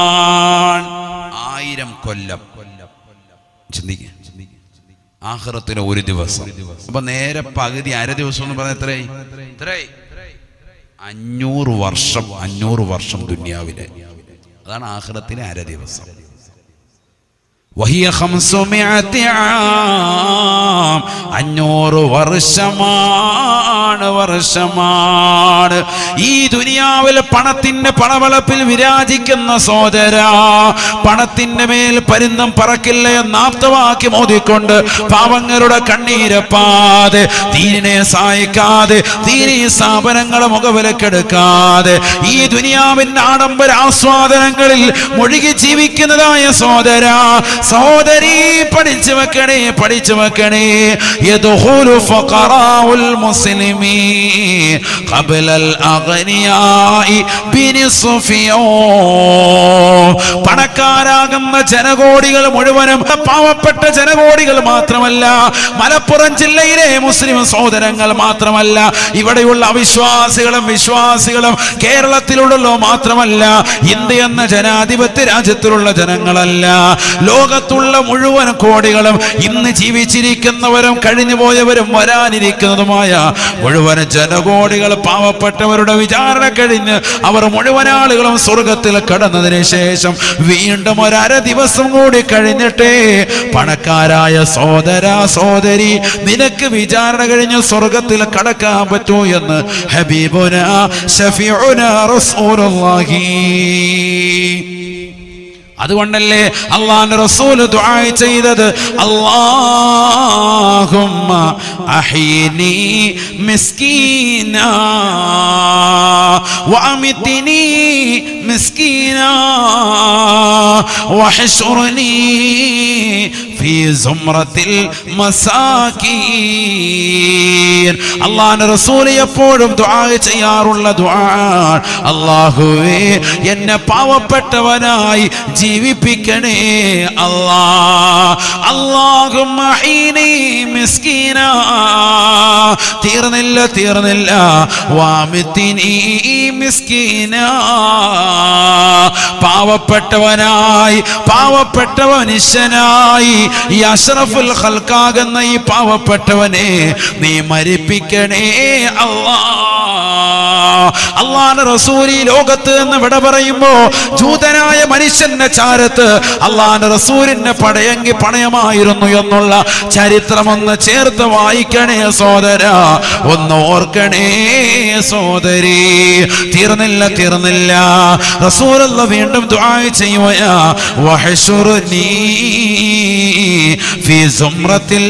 ആയിരം കൊല്ലം ചിന്തിക്കുക ആഹ്റത്തിന് ഒരു ദിവസം അപ്പൊ നേരെ പകുതി അര ദിവസം എന്ന് പറഞ്ഞ എത്രയായി എത്രയായി അഞ്ഞൂറ് വർഷം അഞ്ഞൂറ് വർഷം ദുന്യാവിലെ അതാണ് ആഹ്റത്തിലെ അര ദിവസം വഹിയ ഖംസുമിഅത്തി ആം. അഞ്ഞൂറ് വർഷമാണ് വർഷമാണ് ഈ ദുനിയാവിൽ പണത്തിന്റെ പണവളപ്പിൽ വിരാജിക്കുന്ന സോദര പണത്തിന്റെ മേൽ പരിന്തം പറക്കില്ല എന്ന് ആപ്തവാക്കി മോദിക്കൊണ്ട് പാവങ്ങളുടെ കണ്ണീരപ്പാതെ ദീനിനെ സഹായിക്കാതെ ദീനീ സ്ഥാപനങ്ങളെ മുഖവിലക്കെടുക്കാതെ ഈ ദുനിയാവിന്റെ ആഡംബര ആസ്വാദനങ്ങളിൽ മുഴുകി ജീവിക്കുന്നതായ സോദര സഹോദരി പഠിച്ചു വെക്കണേ പഠിച്ചു വെക്കണേ യദ്ഖുലു ഫഖറാഉൽ മുസ്ലിമീൻ ഖബ്ലൽ അഗ്നിയായി ബിനിസ്ഫിയോ പണക്കാരാകുന്ന ജനകോടികൾ മുഴുവനും പാവപ്പെട്ട ജനകോടികൾ മാത്രമല്ല മലപ്പുറം ജില്ലയിലെ മുസ്ലിം സഹോദരങ്ങൾ മാത്രമല്ല ഇവിടെയുള്ള അവിശ്വാസികളും വിശ്വാസികളും കേരളത്തിലുള്ളല്ലോ മാത്രമല്ല ഇന്ത്യ എന്ന ജനാധിപത്യ രാജ്യത്തിലുള്ള ജനങ്ങളല്ല ലോകത്തുള്ള മുഴുവൻ കോടികളും ഇന്ന് ജീവിച്ചിരിക്കുന്നവരും കഴിഞ്ഞുപോയവരും വരാനിരിക്കുന്നതുമായ മുഴുവൻ ജനകോടികൾ പാവപ്പെട്ടവരുടെ വിചാരണ കഴിഞ്ഞ് അവർ മുഴുവൻ ആളുകളും സ്വർഗത്തിൽ കടന്നതിന് ശേഷം വീണ്ടും ഒരര ദിവസം കൂടി കഴിഞ്ഞിട്ടേ പണക്കാരായ സോദര സോദരി നിനക്ക് വിചാരണ കഴിഞ്ഞ് സ്വർഗത്തിൽ കടക്കാൻ പറ്റൂ എന്ന് ഹബീബുന ഷഫീഉന റസൂലുള്ളാഹി അതുകൊണ്ടല്ലേ അള്ളാന്റെ റസൂൽ ദുആ ചെയ്തത് അല്ലാഹുമ്മ അഹ്യിനി മിസ്കീന വഅമിത്നി മിസ്കീന വഹ്ശുർനി ഫീ സുംറത്തിൽ മസാകീൻ അള്ളാന്റെ റസൂൽ എപ്പോഴും ദുആ ചെയ്യാറുള്ള ദുആ അല്ലാഹുവേ എന്നെ പാവപ്പെട്ടവനായി ജീവിപ്പിക്കണേ അല്ലാ അല്ലാഹുമ്മ ഹീനി മിസ്കീന തീർന്നില്ല തീർന്നില്ല വാമിത്തിനി മിസ്കീന പാവപ്പെട്ടവനായി പാവപ്പെട്ട മനുഷ്യനായി ഈ അഷ്റഫുൽ ഖൽക്കാകുന്ന ഈ പാവപ്പെട്ടവനെ നീ മരിപ്പിക്കണേ അല്ലാ അള്ളാന്റെ റസൂൽ ഈ ലോകത്ത് എന്ന് വിട പറയുമ്പോ ജൂതനായ മനുഷ്യന്റെ ചാരത്ത് അള്ളാന്റെ റസൂലിന്റെ പടയെങ്കി പണയമായിരുന്നു എന്നുള്ള ചരിത്രമൊന്ന് ചേർത്ത് വായിക്കണേ സോദര ഒന്ന് ഓർക്കണേ സോദരി തീർന്നില്ല തീർന്നില്ല റസൂലുള്ള വീണ്ടും ദുആ ചെയ്യുകയാ വഹ്ശുർനീ ഫീ സുംറത്തിൽ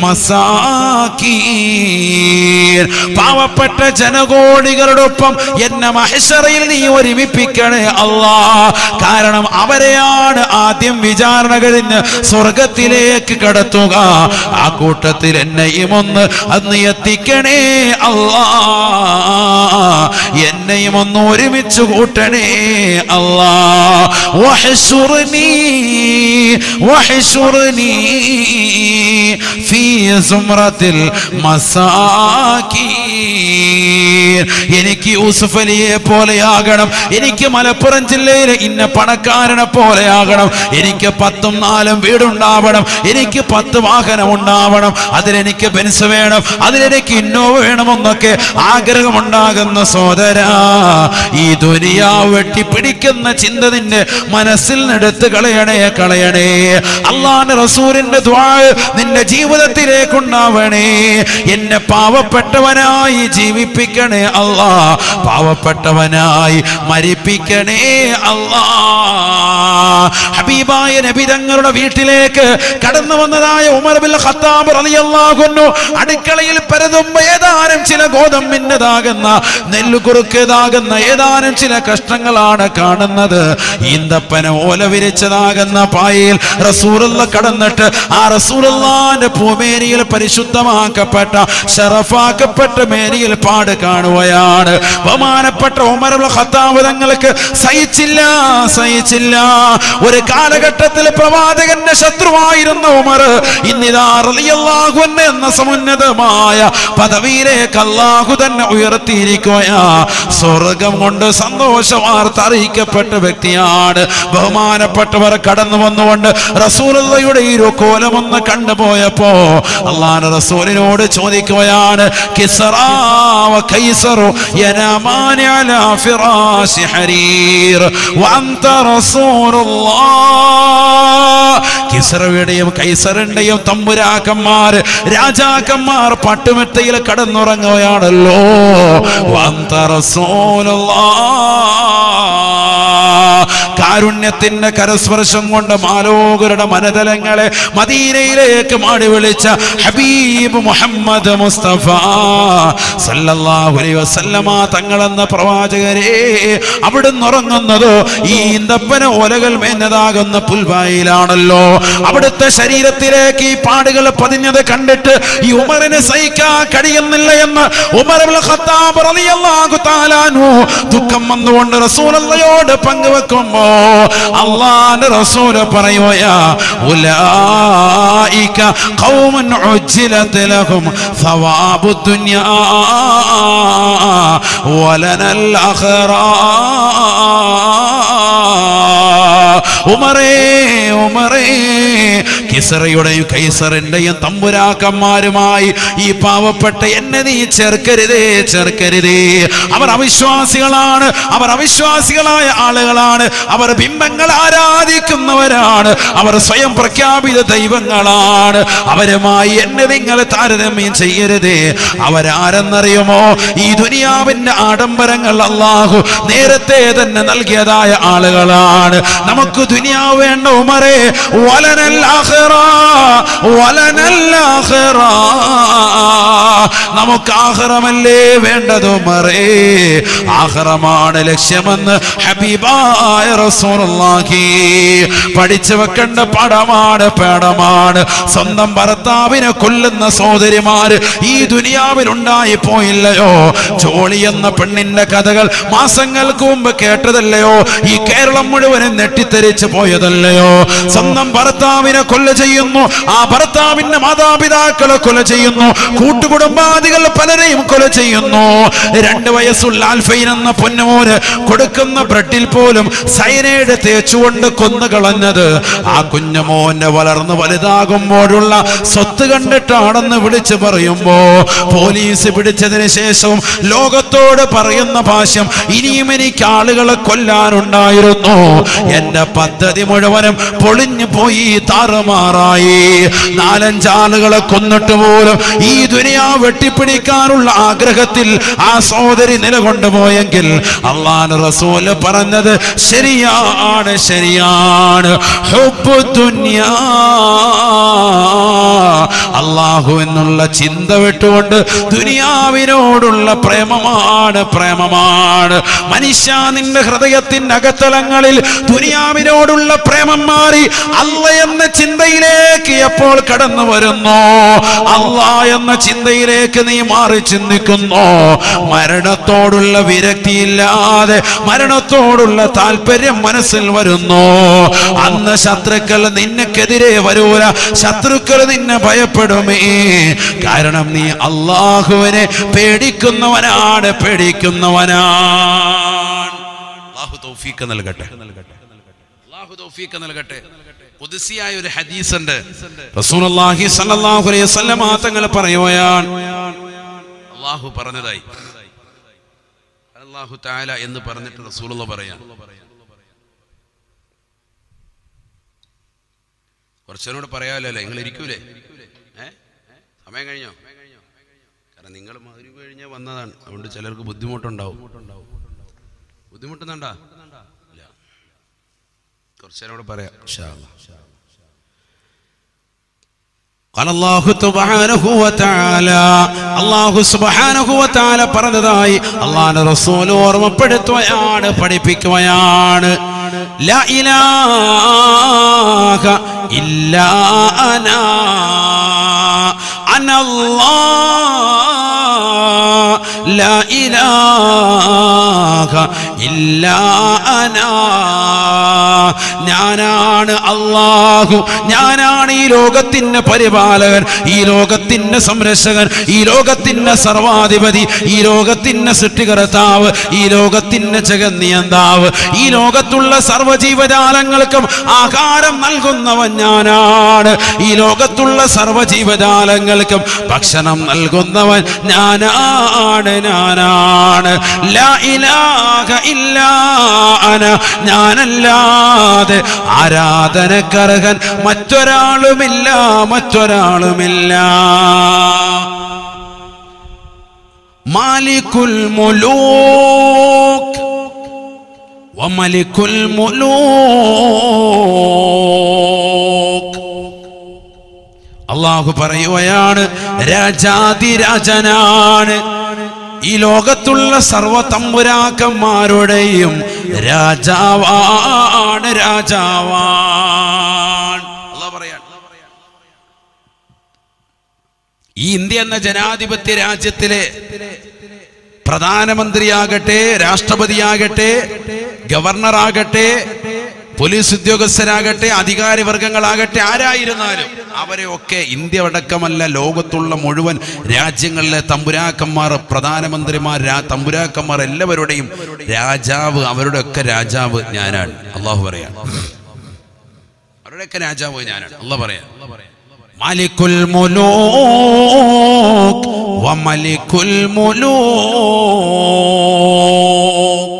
മസാകീൻ പാവപ്പെട്ട ജനകോടികളോടൊപ്പം എന്നെ മഹശറയിൽ നീ ഒരുമിപ്പിക്കണേ അല്ലാ കാരണം അവരെയാണ് ആദ്യം വിചാരണ കഴിഞ്ഞ് സ്വർഗത്തിലേക്ക് കടത്തുക ആ കൂട്ടത്തിൽ എന്നെയും ഒന്ന് അന്ന് എത്തിക്കണേ അല്ലാ എന്നെയും ഒന്ന് ഒരുമിച്ച് കൂട്ടണേ അല്ലാ വഹ്ശുർനീ വഹ്ശുർനീ ഫീ സുംറത്തിൽ മസാകീൻ എനിക്ക് യൂസുഫ് അലിയെ പോലെയാകണം എനിക്ക് മലപ്പുറം ജില്ലയിലെ ഇന്ന പണക്കാരനെ പോലെയാകണം എനിക്ക് പത്തും നാലും വീടുണ്ടാവണം എനിക്ക് പത്ത് വാഹനം ഉണ്ടാവണം അതിലെനിക്ക് ബെൻസ് വേണം അതിലെനിക്ക് ഇന്നോവ വേണമെന്നൊക്കെ ആഗ്രഹമുണ്ടാകുന്ന സോദര ഈ ദുനിയാവ് വെട്ടിപ്പിടിക്കുന്ന ചിന്ത നിന്റെ മനസ്സിൽ നിന്നെടുത്ത് കളയണേ കളയണേ അള്ളാന്റെ റസൂലിന്റെ ദ്വാ നിന്റെ ജീവിതത്തിലേക്കുണ്ടാവണേ എന്നെ പാവപ്പെട്ടവനായി ജീവിപ്പിക്കണേ അല്ലാ പാവപ്പെട്ടവനായി മരിപ്പിക്കണേ അല്ലാ ഹബീബായ നബി തങ്ങളുടെ വീട്ടിലേക്ക് കടന്നു വന്നതായ ഉമർ ബിൻ ഖത്താബ് റളിയല്ലാഹു അൻഹു അടുക്കളയിൽ പരതുമ്പോ ഏതാനും ചില ഗോതമ്പിൻ്റെതാകുന്ന നെല്ല് കുറുക്കിയതാകുന്ന ഏതാനും ചില കഷ്ണങ്ങളാണ് കാണുന്നത് ഈന്തപ്പന ഓല വിരിച്ചതാകുന്ന പായയിൽ റസൂലുള്ള കടന്നിട്ട് ആ റസൂലുള്ളാന്റെ പൂമേനിയിൽ പരിശുദ്ധമാക്കപ്പെട്ട ഷറഫാക്കപ്പെട്ട മേനിയിൽ പാട് കാണുകയാണ് ബഹുമാനപ്പെട്ട ഉമർ ഇബ്നുൽ ഖത്താബ് തങ്ങൾക്ക് സഹിച്ചില്ല സഹിച്ചില്ല ഒരു കാലഘട്ടത്തിൽ പ്രവാചകന്റെ ശത്രുവായിരുന്ന ഉമർ ഇന്നിതാ റളിയല്ലാഹു അൻഹു എന്ന സമുന്നതമായ പദവിയിലേക്ക് അല്ലാഹു തന്നെ ഉയർത്തിയിരിക്കുകയാ സ്വർഗം കൊണ്ട് സന്തോഷ വാർത്ത അറിയിക്കപ്പെട്ട വ്യക്തിയാണ് ബഹുമാനപ്പെട്ടവർ കടന്നു വന്നുകൊണ്ട് റസൂലുള്ളയുടെ ഈ ഒരു കോലമൊന്ന് കണ്ടുപോയപ്പോ അള്ളാഹ് റസൂലിനോട് ചോദിക്കുകയാണ് കിസ്റാ വ കൈസറു യനമാനി അലാ ഫിറാശി ഹരീർ വഅൻത റസൂലുള്ളാഹ് കിസ്റയുടെയും കൈസറിന്റെയും തമ്പുരാക്കന്മാർ രാജാക്കന്മാർ പട്ടുമെത്തയിൽ കടന്നുറങ്ങുകയാണല്ലോ വഅൻത റസൂലുള്ളാഹ് കാരുണ്യത്തിന്റെ കരസ്പർശം കൊണ്ട് മാലോകരുടെ മനതലങ്ങളെ മദീനയിലേക്ക് മാടി വിളിച്ച ഹബീബ് മുഹമ്മദ് മുസ്തഫ സല്ലല്ലാഹു അലൈഹി വസല്ലമ തങ്ങളെന്ന പ്രവാചകരെ അവിടുന്ന് ഉറങ്ങുന്നതോ ഈ ഈന്തപ്പന ഒലകൾ മേഞ്ഞതാകുന്ന പുൽവായിലാണല്ലോ അവിടുത്തെ ശരീരത്തിലേക്ക് ഈ പാടുകൾ പതിഞ്ഞത് കണ്ടിട്ട് ഈ ഉമറിന് സഹിക്കാൻ കഴിയുന്നില്ല എന്ന് ഉമർ ഇബ്നുൽ ഖത്താബ് റളിയല്ലാഹു തആല അൻഹു ദുഃഖം വന്നുകൊണ്ട് റസൂലുള്ളയോട് പങ്കുവെക്കുമ്പോ അള്ളാന്റെ റസൂല് പറയുകയാ ഉലായിക ഖൗമൻ ഉജ്ജിലത് ലഹും സവാബു ദുനിയാ വലനൽ അഖറാ ഉമറേ ഉമറേ കിസറയുടെയും കൈസറിന്റെയും തമ്പുരാക്കന്മാരുമായി ഈ പാവപ്പെട്ട എന്നെ നീ ചേർക്കരുതേ ചേർക്കരുതേ അവർ അവിശ്വാസികളാണ് അവർ അവിശ്വാസികളായ ആളുകളാണ് അവർ ബിംബങ്ങൾ ആരാധിക്കുന്നവരാണ് അവർ സ്വയം പ്രഖ്യാപിത ദൈവങ്ങളാണ് അവരുമായി എന്നെ നിങ്ങൾ താരതമ്യം ചെയ്യരുതേ അവരാരെന്നറിയുമോ ഈ ദുനിയാവിന്റെ ആഡംബരങ്ങൾ അള്ളാഹു നേരത്തെ തന്നെ നൽകിയതായ ആളുകളാണ് നമുക്ക് ദുനിയാവ് വേണ്ട ഉമറേ വലനൽ ആഖിറ വലനൽ ആഖിറ നമുക്ക് ആഹ്റമല്ലേ വേണ്ടത് ഉമറേ ആഹ്റമാണ് ലക്ഷ്യമെന്ന് ഹബീബായ റസൂലുള്ളാഹി പഠിച്ചു വെക്കേണ്ട പടമാണ് പേടമാണ് സ്വന്തം ഭർത്താവിനെ കൊല്ലുന്ന സഹോദരിമാര് ഈ ദുനിയാവിൽ ഉണ്ടായി പോയില്ലയോ ജോളി എന്ന പെണ്ണിന്റെ കഥകൾ മാസങ്ങൾക്ക് മുമ്പ് കേട്ടതല്ലയോ ഈ കേരളം മുഴുവനും നെട്ടിത്തെറിച്ച് പോയതല്ലയോ സ്വന്തം ഭർത്താവിനെ കൊല്ല ചെയ്യുന്നു ആ ഭർത്താവിന്റെ മാതാപിതാക്കളെ കൊല ചെയ്യുന്നു കൂട്ടുകുടുംബാദികൾ പലരെയും കൊല ചെയ്യുന്നു രണ്ട് വയസ്സുള്ള ആൽഫൈൻ എന്ന പൊന്നുമോന് കൊടുക്കുന്ന ബ്രെഡിൽ പോലും സൈനൈഡ് തേച്ചുകൊണ്ട് കൊന്നു കളഞ്ഞത് ആ കുഞ്ഞുമോന്റെ വളർന്ന് വലുതാകുമ്പോഴുള്ള സ്വത്ത് കണ്ടിട്ടാണെന്ന് വിളിച്ചു പറയുമ്പോ പോലീസ് പിടിച്ചതിന് ശേഷവും ലോകത്തോട് പറയുന്ന ഭാഷ്യം ഇനിയും എനിക്ക് ആളുകളെ കൊല്ലാനുണ്ടായിരുന്നു എന്റെ പദ്ധതി മുഴുവനും പൊളിഞ്ഞു പോയി താറുമാറായി നാലഞ്ചാളുകളെ കൊന്നിട്ട് പോലും ഈ ദുനിയാ വെട്ടിപ്പിടിക്കാനുള്ള ആഗ്രഹത്തിൽ ആ സോദരി നിലകൊണ്ടുപോയെങ്കിൽ അള്ളാൻ റസൂല് പറഞ്ഞത് ശരിയാണ് ശരിയാണ് ഹുബ്ബു ദുനിയാ അള്ളാഹു എന്നുള്ള ചിന്ത വിട്ടുകൊണ്ട് ദുനിയാവിനോടുള്ള പ്രേമമാണ് പ്രേമമാണ് മനുഷ്യ നിന്റെ ഹൃദയത്തിന്റെ അകത്തലങ്ങളിൽ ദുനിയാവിനോടുള്ള പ്രേമം മാറി അല്ല എന്ന ചിന്തയിലേക്ക് എപ്പോൾ കടന്നു വരുന്നു അല്ല എന്ന ചിന്തയിലേക്ക് നീ മാറി ചിന്തിക്കുന്നു മരണത്തോടുള്ള വിരക്തിയില്ലാതെ മരണത്തോടുള്ള താല്പര്യം മനസ്സിൽ വരുന്നു അന്ന് ശത്രുക്കൾ നിനക്കെതിരെ വരൂല ശത്രുക്കൾ നിന്നെ ഭയപ്പെടുമേ കാരണം നീ അള്ളാഹുവിനെ പേടിക്കുന്നവനാണ് പേടിക്കുന്നവനാണ് അള്ളാഹു തൗഫീഖ് നൽകട്ടെ അള്ളാഹു തൗഫീഖ് നൽകട്ടെ ഖുദ്സിയായ ഒരു ഹദീസ് ഉണ്ട് റസൂലുള്ളാഹി സ്വല്ലല്ലാഹു അലൈഹി വസല്ലം തങ്ങൾ പറയുകയാണ് അള്ളാഹു പറഞ്ഞതായി അല്ലാഹു തആല എന്ന് പറഞ്ഞിട്ട് റസൂലുള്ള പറയാൻ കുറച്ചതിനോട് പറയാമല്ലോ നിങ്ങൾ ഇരിക്കൂലേ ഏ സമയം കഴിഞ്ഞോ കാരണം നിങ്ങൾ മധുരി കഴിഞ്ഞാൽ വന്നതാണ് അതുകൊണ്ട് ചിലർക്ക് ബുദ്ധിമുട്ടുണ്ടാവും ബുദ്ധിമുട്ടുന്നുണ്ടാ ഇല്ല കുറച്ചേരം പറയാം ഇൻഷാ അല്ലാ. قال الله سبحانه وتعالى الله سبحانه وتعالى പറഞ്ഞതായി അള്ളാഹുവിന്റെ റസൂൽ ഓർമ്മപ്പെടുത്തുകയാണ് പഠിപ്പിക്കുകയാണ് لا إله إلا أنا أنا الله لا إله إلا أنا ഞാനാണ് അള്ളാഹു ഞാനാണ് ഈ ലോകത്തിന്റെ പരിപാലകൻ ഈ ലോകത്തിന്റെ സംരക്ഷകൻ ഈ ലോകത്തിന്റെ സർവാധിപതി ഈ ലോകത്തിന്റെ സൃഷ്ടികർത്താവ് ഈ ലോകത്തിന്റെ ജഗന്നിയന്താവ് ഈ ലോകത്തുള്ള സർവ്വജീവജാലങ്ങൾക്കും ആഹാരം നൽകുന്നവൻ ഞാനാണ് ഈ ലോകത്തുള്ള സർവ്വജീവജാലങ്ങൾക്കും ഭക്ഷണം നൽകുന്നവൻ ഞാനാണ് ഞാനാണ് ലാ ഇലാഹ ഇല്ലാ അന ഞാനല്ലാതെ ആരാധനക്കർഹൻ മറ്റൊരാളുമില്ല മറ്റൊരാളുമില്ല മാലിക്കുൽ മുലൂക്ക് വമലിക്കുൽ മുലൂക്ക് അള്ളാഹു പറയുകയാണ് രാജാതിരാജനാണ് ഈ ലോകത്തുള്ള സർവ തമ്പുരാക്കന്മാരുടെയും രാജാവാണ് രാജാവാൻ അള്ളാഹ് പറയാണ് ഈ ഇന്ത്യ എന്ന ജനാധിപത്യ രാജ്യത്തിലെ പ്രധാനമന്ത്രിയാകട്ടെ രാഷ്ട്രപതിയാകട്ടെ ഗവർണറാകട്ടെ പോലീസ് ഉദ്യോഗസ്ഥരാകട്ടെ അധികാരി വർഗങ്ങളാകട്ടെ ആരായിരുന്നാലും അവരെ ഒക്കെ ഇന്ത്യ അടക്കമല്ല ലോകത്തുള്ള മുഴുവൻ രാജ്യങ്ങളിലെ തമ്പുരാക്കന്മാർ പ്രധാനമന്ത്രിമാർ രാ- തമ്പുരാക്കന്മാർ എല്ലാവരുടെയും രാജാവ് അവരുടെ ഒക്കെ രാജാവ് ഞാനാണ് അള്ളാഹു പറയാം അവരുടെയൊക്കെ രാജാവ് ഞാനാണ് അള്ളാഹ് പറയാം മാലിക്കുൽ മുലൂക്ക് വമലിക്കുൽ മുലൂക്ക്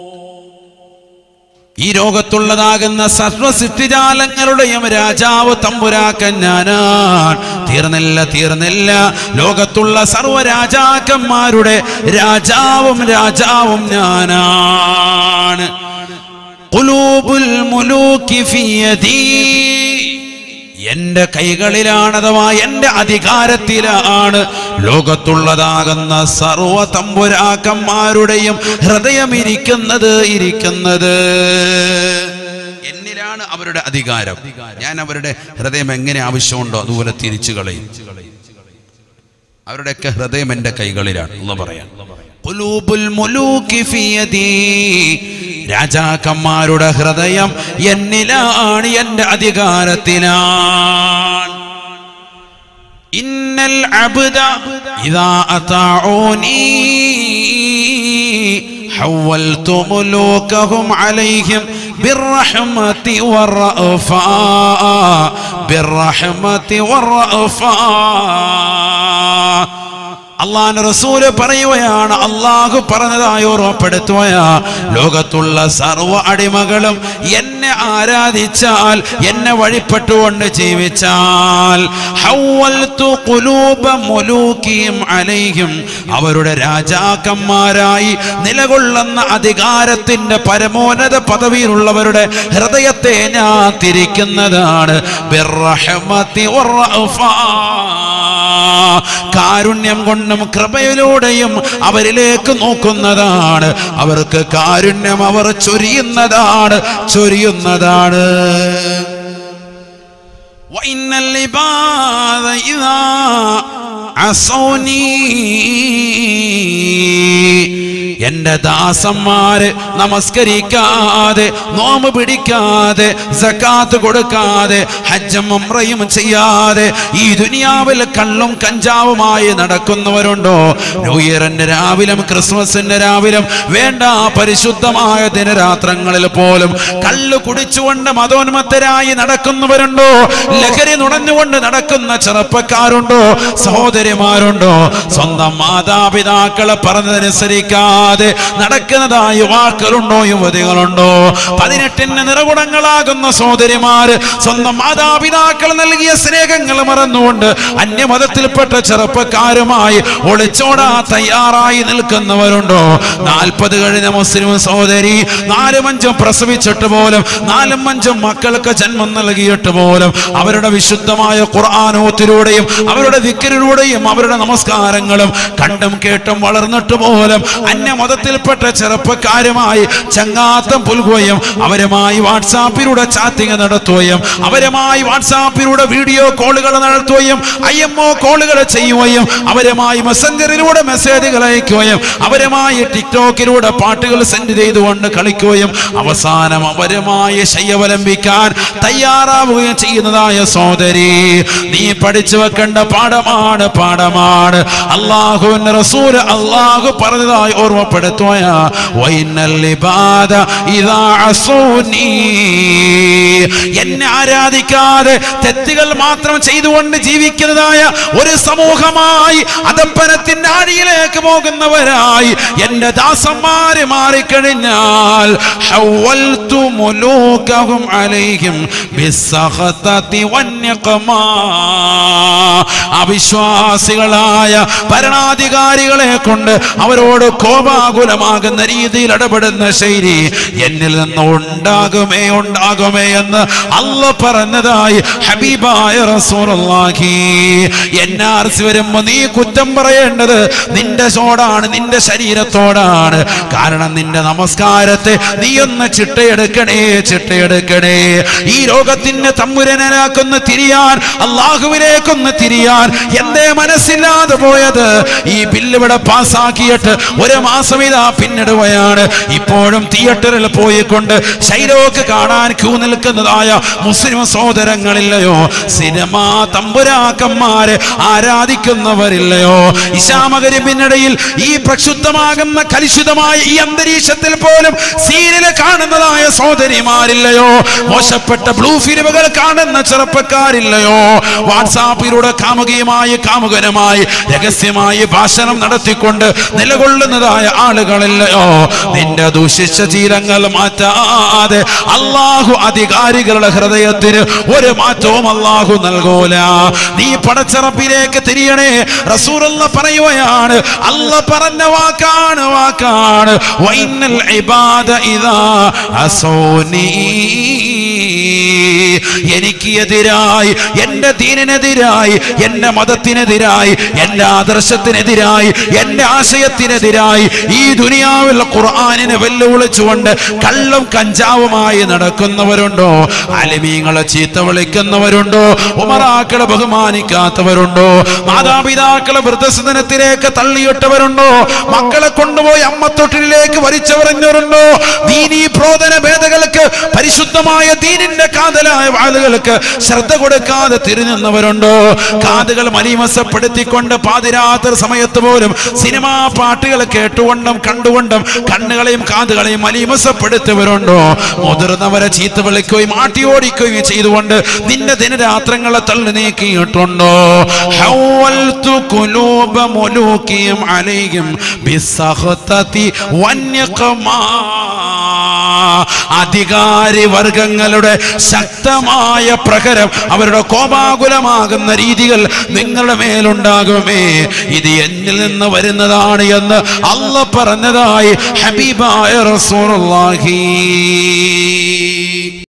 ഈ ലോകത്തുള്ളതാകുന്ന സർവസൃഷ്ടിജാലങ്ങളുടെയും രാജാവ് തമ്പുരാക്കൻ ഞാനാണ് തീർന്നില്ല തീർന്നില്ല ലോകത്തുള്ള സർവ രാജാക്കന്മാരുടെ രാജാവും രാജാവും ഞാനാണ് ഖുലൂബുൽ മുലൂക്കി ഫീ യദീ എന്റെ കൈകളിലാണ് അഥവാ എന്റെ അധികാരത്തിലാണ് ലോകത്തുള്ളതാകുന്ന സർവ തമ്പുരാക്കന്മാരുടെയും ഹൃദയം ഇരിക്കുന്നത് ഇരിക്കുന്നത് എന്നിലാണ് അവരുടെ അധികാരം ഞാൻ അവരുടെ ഹൃദയം എങ്ങനെ ആവശ്യമുണ്ടോ അതുപോലെ തിരിച്ചു കളയും അവരുടെയൊക്കെ ഹൃദയം എന്റെ കൈകളിലാണ് എന്ന് പറയാം ഖുലൂബുൽ മുലൂക്കി ഫീ യദീ. രാജാക്കന്മാരുടെ ഹൃദയം എന്നിലാണ് എന്റെ അധികാരത്തിലാണ് ഇന്നൽ അബ്ദ ഇദാ അതാഊനി حولت ملوكهم عليهم بالرحمة والرأفاء بالرحمة والرأفاء അള്ളാഹ് റസൂല് പറയുകയാണ് അള്ളാഹു പറഞ്ഞതായി ഓർമ്മപ്പെടുത്തുകയാ ലോകത്തുള്ള സർവ അടിമകളും എന്നെ ആരാധിച്ചാൽ എന്നെ വഴിപ്പെട്ടുകൊണ്ട് ജീവിച്ചാൽ ഹവ്വൽതു ഖുലൂബ മുലൂകിയും അലൈഹിം അവരുടെ രാജാക്കന്മാരായി നിലകൊള്ളുന്ന അധികാരത്തിന്റെ പരമോന്നത പദവിയിലുള്ളവരുടെ ഹൃദയത്തെ ഞാൻ തിരിക്കുന്നതാണ് ബിർറഹ്മത്തി വറഅഫാ. കാരുണ്യം കൊണ്ടും കൃപയിലൂടെയും അവരിലേക്ക് നോക്കുന്നതാണ് അവർക്ക് കാരുണ്യം അവർ ചൊരിയുന്നതാണ് ചൊരിയുന്നതാണ് وإن العباد إذا عصوني എന്റെ ദാസന്മാര് നമസ്കരിക്കാതെ നോമ്പ് പിടിക്കാതെ സക്കാത്ത് കൊടുക്കാതെ ഹജ്ജും ഉംറയും ചെയ്യാതെ ഈ ദുനിയാവിൽ കള്ളും കഞ്ചാവുമായി നടക്കുന്നവരുണ്ടോ ന്യൂ ഇയറിന്റെ രാവിലും ക്രിസ്മസിന്റെ രാവിലും വേണ്ട പരിശുദ്ധമായ ദിനരാത്രങ്ങളിൽ പോലും കള്ള് കുടിച്ചുകൊണ്ട് മതോന്മത്തരായി നടക്കുന്നവരുണ്ടോ ലഹരി നുണഞ്ഞുകൊണ്ട് നടക്കുന്ന ചെറുപ്പക്കാരുണ്ടോ സഹോദരിമാരുണ്ടോ സ്വന്തം മാതാപിതാക്കളെ പറഞ്ഞതനുസരിക്കാതെ നടക്കുന്നതായ യുവാക്കളുണ്ടോ യുവതികളുണ്ടോ പതിനെട്ടിന് നിറകുടങ്ങളാകുന്ന സഹോദരിമാര് സ്വന്തം മാതാപിതാക്കൾ നൽകിയ സ്നേഹങ്ങൾ മറന്നുകൊണ്ട് അന്യമതത്തിൽപ്പെട്ട ചെറുപ്പക്കാരുമായി ഒളിച്ചോടാ തയ്യാറായി നിൽക്കുന്നവരുണ്ടോ നാൽപ്പത് കഴിഞ്ഞ മുസ്ലിം സഹോദരി നാലും അഞ്ചും പ്രസവിച്ചിട്ട് പോലും നാലും അഞ്ചും മക്കൾക്ക് ജന്മം നൽകിയിട്ട് പോലും അവരുടെ വിശുദ്ധമായ ഖുർആാനോത്തിലൂടെയും അവരുടെ ദിക്കറിലൂടെയും അവരുടെ നമസ്കാരങ്ങളും കണ്ടും കേട്ടും വളർന്നിട്ട് പോലും അന്യമതത്തിൽപ്പെട്ട ചെറുപ്പക്കാരുമായി ചങ്ങാത്തം പുൽകുകയും അവരുമായി വാട്സാപ്പിലൂടെ ചാറ്റിംഗ് നടത്തുകയും അവരുമായി വാട്സാപ്പിലൂടെ വീഡിയോ കോളുകൾ നടത്തുകയും ഐ എം ഒ കോളുകൾ ചെയ്യുകയും അവരുമായി മെസ്സഞ്ചറിലൂടെ മെസ്സേജുകൾ അയക്കുകയും അവരുമായി ടിക്ടോക്കിലൂടെ പാട്ടുകൾ സെൻഡ് ചെയ്തുകൊണ്ട് കളിക്കുകയും അവസാനം അവരുമായി ശയ്യവലംബിക്കാൻ തയ്യാറാവുകയും ചെയ്യുന്നതായ സോദരി നീ പഠിച്ചു വെക്കേണ്ട പാഠമാണ് പാഠമാണ് അള്ളാഹുവിന്റെ റസൂൽ അള്ളാഹു പറഞ്ഞതായി ഓർമ്മപ്പെടുത്തുകയാ വൈനൽ ഇബാദ ഇദാ അസൂനി എന്നെ എന്നെ ആരാധിക്കാതെ തെറ്റുകൾ മാത്രം ചെയ്തുകൊണ്ട് ജീവിക്കുന്നതായ ഒരു സമൂഹമായി അധപ്പനത്തിന്റെ ആഴിയിലേക്ക് പോകുന്നവരായി എന്റെ ദാസന്മാര് മാറിക്കഴിഞ്ഞാൽ ഹവ്വൽതു മുലൂകഹും അലൈഹിം ബിസ്സഖതതി വന്യഖമാ. അവിശ്വാസികളായ ഭരണാധികാരികളെ കൊണ്ട് അവരോട് കോപാകുലമാകുന്ന രീതിയിൽ ഇടപെടുന്ന ശൈലി എന്നിൽ നിന്ന് ഉണ്ടാകുമേ ഉണ്ടാകുമേ എന്ന് അല്ല പറഞ്ഞതായി ഹബീബായ റസൂലുള്ളാഹി എൻ ആർ സി വരുമ്പോ നീ കുറ്റം പറയേണ്ടത് നിന്റെ ചോടാണ് നിന്റെ ശരീരത്തോടാണ് കാരണം നിന്റെ നമസ്കാരത്തെ നീ ഒന്ന് ചിട്ടയെടുക്കണേ ചിട്ടയെടുക്കണേ ഈ ലോകത്തിന്റെ തമ്പുരനാക്കൊന്ന് തിരിയാൻ അള്ളാഹുവിലേക്കൊന്ന് തിരിയാൻ എന്തേ മനസ്സില്ലാതെ പോയത് ഈ ബില്ല് ഇവിടെ പാസ്സാക്കിയിട്ട് ഒരു മാസം ഇതാ പിന്നിടുകയാണ് ഇപ്പോഴും തിയേറ്ററിൽ പോയിക്കൊണ്ട് ശൈലോക്ക് കാണാൻ ക്യൂ നിൽക്കുന്നതായ മുസ്ലിം സഹോദരങ്ങളില്ലയോ സിനിമാ തമ്പുരാക്കന്മാരെ ആരാധിക്കുന്നവരില്ലയോ ഇശാമകരിപ്പിനിടയിൽ ഈ പ്രക്ഷുബ്ധമാകുന്ന കലുഷിതമായ ഈ അന്തരീക്ഷത്തിൽ പോലും സീരിയല് കാണുന്നതായ സഹോദരിമാരില്ലയോ മോശപ്പെട്ട ബ്ലൂ ഫിലിമുകൾ കാണുന്ന ചെറുപ്പക്കാരില്ലയോ വാട്സാപ്പിലൂടെ കാമുകിയുമായി കാമുകനുമായി രഹസ്യമായി ഭാഷണം നടത്തിക്കൊണ്ട് നിലകൊള്ളുന്നതായ ആളുകളില്ലയോ നിന്റെ ദൂഷിച്ച ശീലങ്ങൾ മാറ്റാതെ അള്ളാഹു അധികാരികളുടെ ഹൃദയത്തിന് ഒരു മാറ്റവും അള്ളാഹു നൽകൂല നീ പടച്ചറപ്പിലേക്ക് തിരിയണേ റസൂലുള്ള പറയുകയാണ് അല്ല പറഞ്ഞ വാക്കാണ് വാക്കാണ് വൈനൽ ഇബാദ ഇദാ അസോനീ എനിക്ക് എതിരായി എന്റെ ദീനിനെതിരായി എന്റെ മതത്തിനെതിരായി എന്റെ ആദർശത്തിനെതിരായി എന്റെ ആശയത്തിനെതിരായി ഈ ദുനിയാവിൽ ഖുർആാനിനെ വെല്ലുവിളിച്ചുകൊണ്ട് കള്ളും കഞ്ചാവുമായി നടക്കുന്നവരുണ്ടോ അലിമീങ്ങളെ ചീത്ത വിളിക്കുന്നവരുണ്ടോ ഉമറാക്കളെ ബഹുമാനിക്കാത്തവരുണ്ടോ മാതാപിതാക്കളെ വൃദ്ധസദനത്തിലേക്ക് തള്ളിയിട്ടവരുണ്ടോ മക്കളെ കൊണ്ടുപോയി അമ്മത്തൊട്ടിലേക്ക് വലിച്ചെറിഞ്ഞവരുണ്ടോ ദീനീ പ്രോധന ഭേദകൾക്ക് പരിശുദ്ധമായ ദീനിന്റെ കാതലായ ആളുകൾക്ക് ശ്രദ്ധ കൊടുക്കാതെ തിരിഞ്ഞവരുണ്ടോ കാതുകൾ മലീമസപ്പെടുത്തിക്കൊണ്ട് പാതിരാത്രി സമയത്ത് പോലും സിനിമാ പാട്ടുകൾ കേട്ടുകൊണ്ടും കണ്ടുകൊണ്ടും കണ്ണുകളെയും കാതുകളെയും മലീമസപ്പെടുത്തിയവരുണ്ടോ മുതിർന്നവരെ ചീത്ത വിളിക്കുകയും ആട്ടിയോടിക്കുകയും ചെയ്തുകൊണ്ട് നിന്റെ ദിനരാത്രങ്ങളെ തള്ളി നീക്കിയിട്ടുണ്ടോ ഹൗവൽതു കുലൂബ മുലൂക്കിയും അലൈഹിം ബിസ്സഖതതി വന്യഖമാ അധികാരി വർഗങ്ങളുടെ ശക്തമായ പ്രഹരം അവരുടെ കോപാകുലമാകുന്ന രീതികൾ നിങ്ങളുടെ മേലുണ്ടാകുമേ ഇത് എന്നിൽ നിന്ന് വരുന്നതാണ് എന്ന് അല്ല പറഞ്ഞതായി ഹബീബായ റസൂലുള്ളാഹി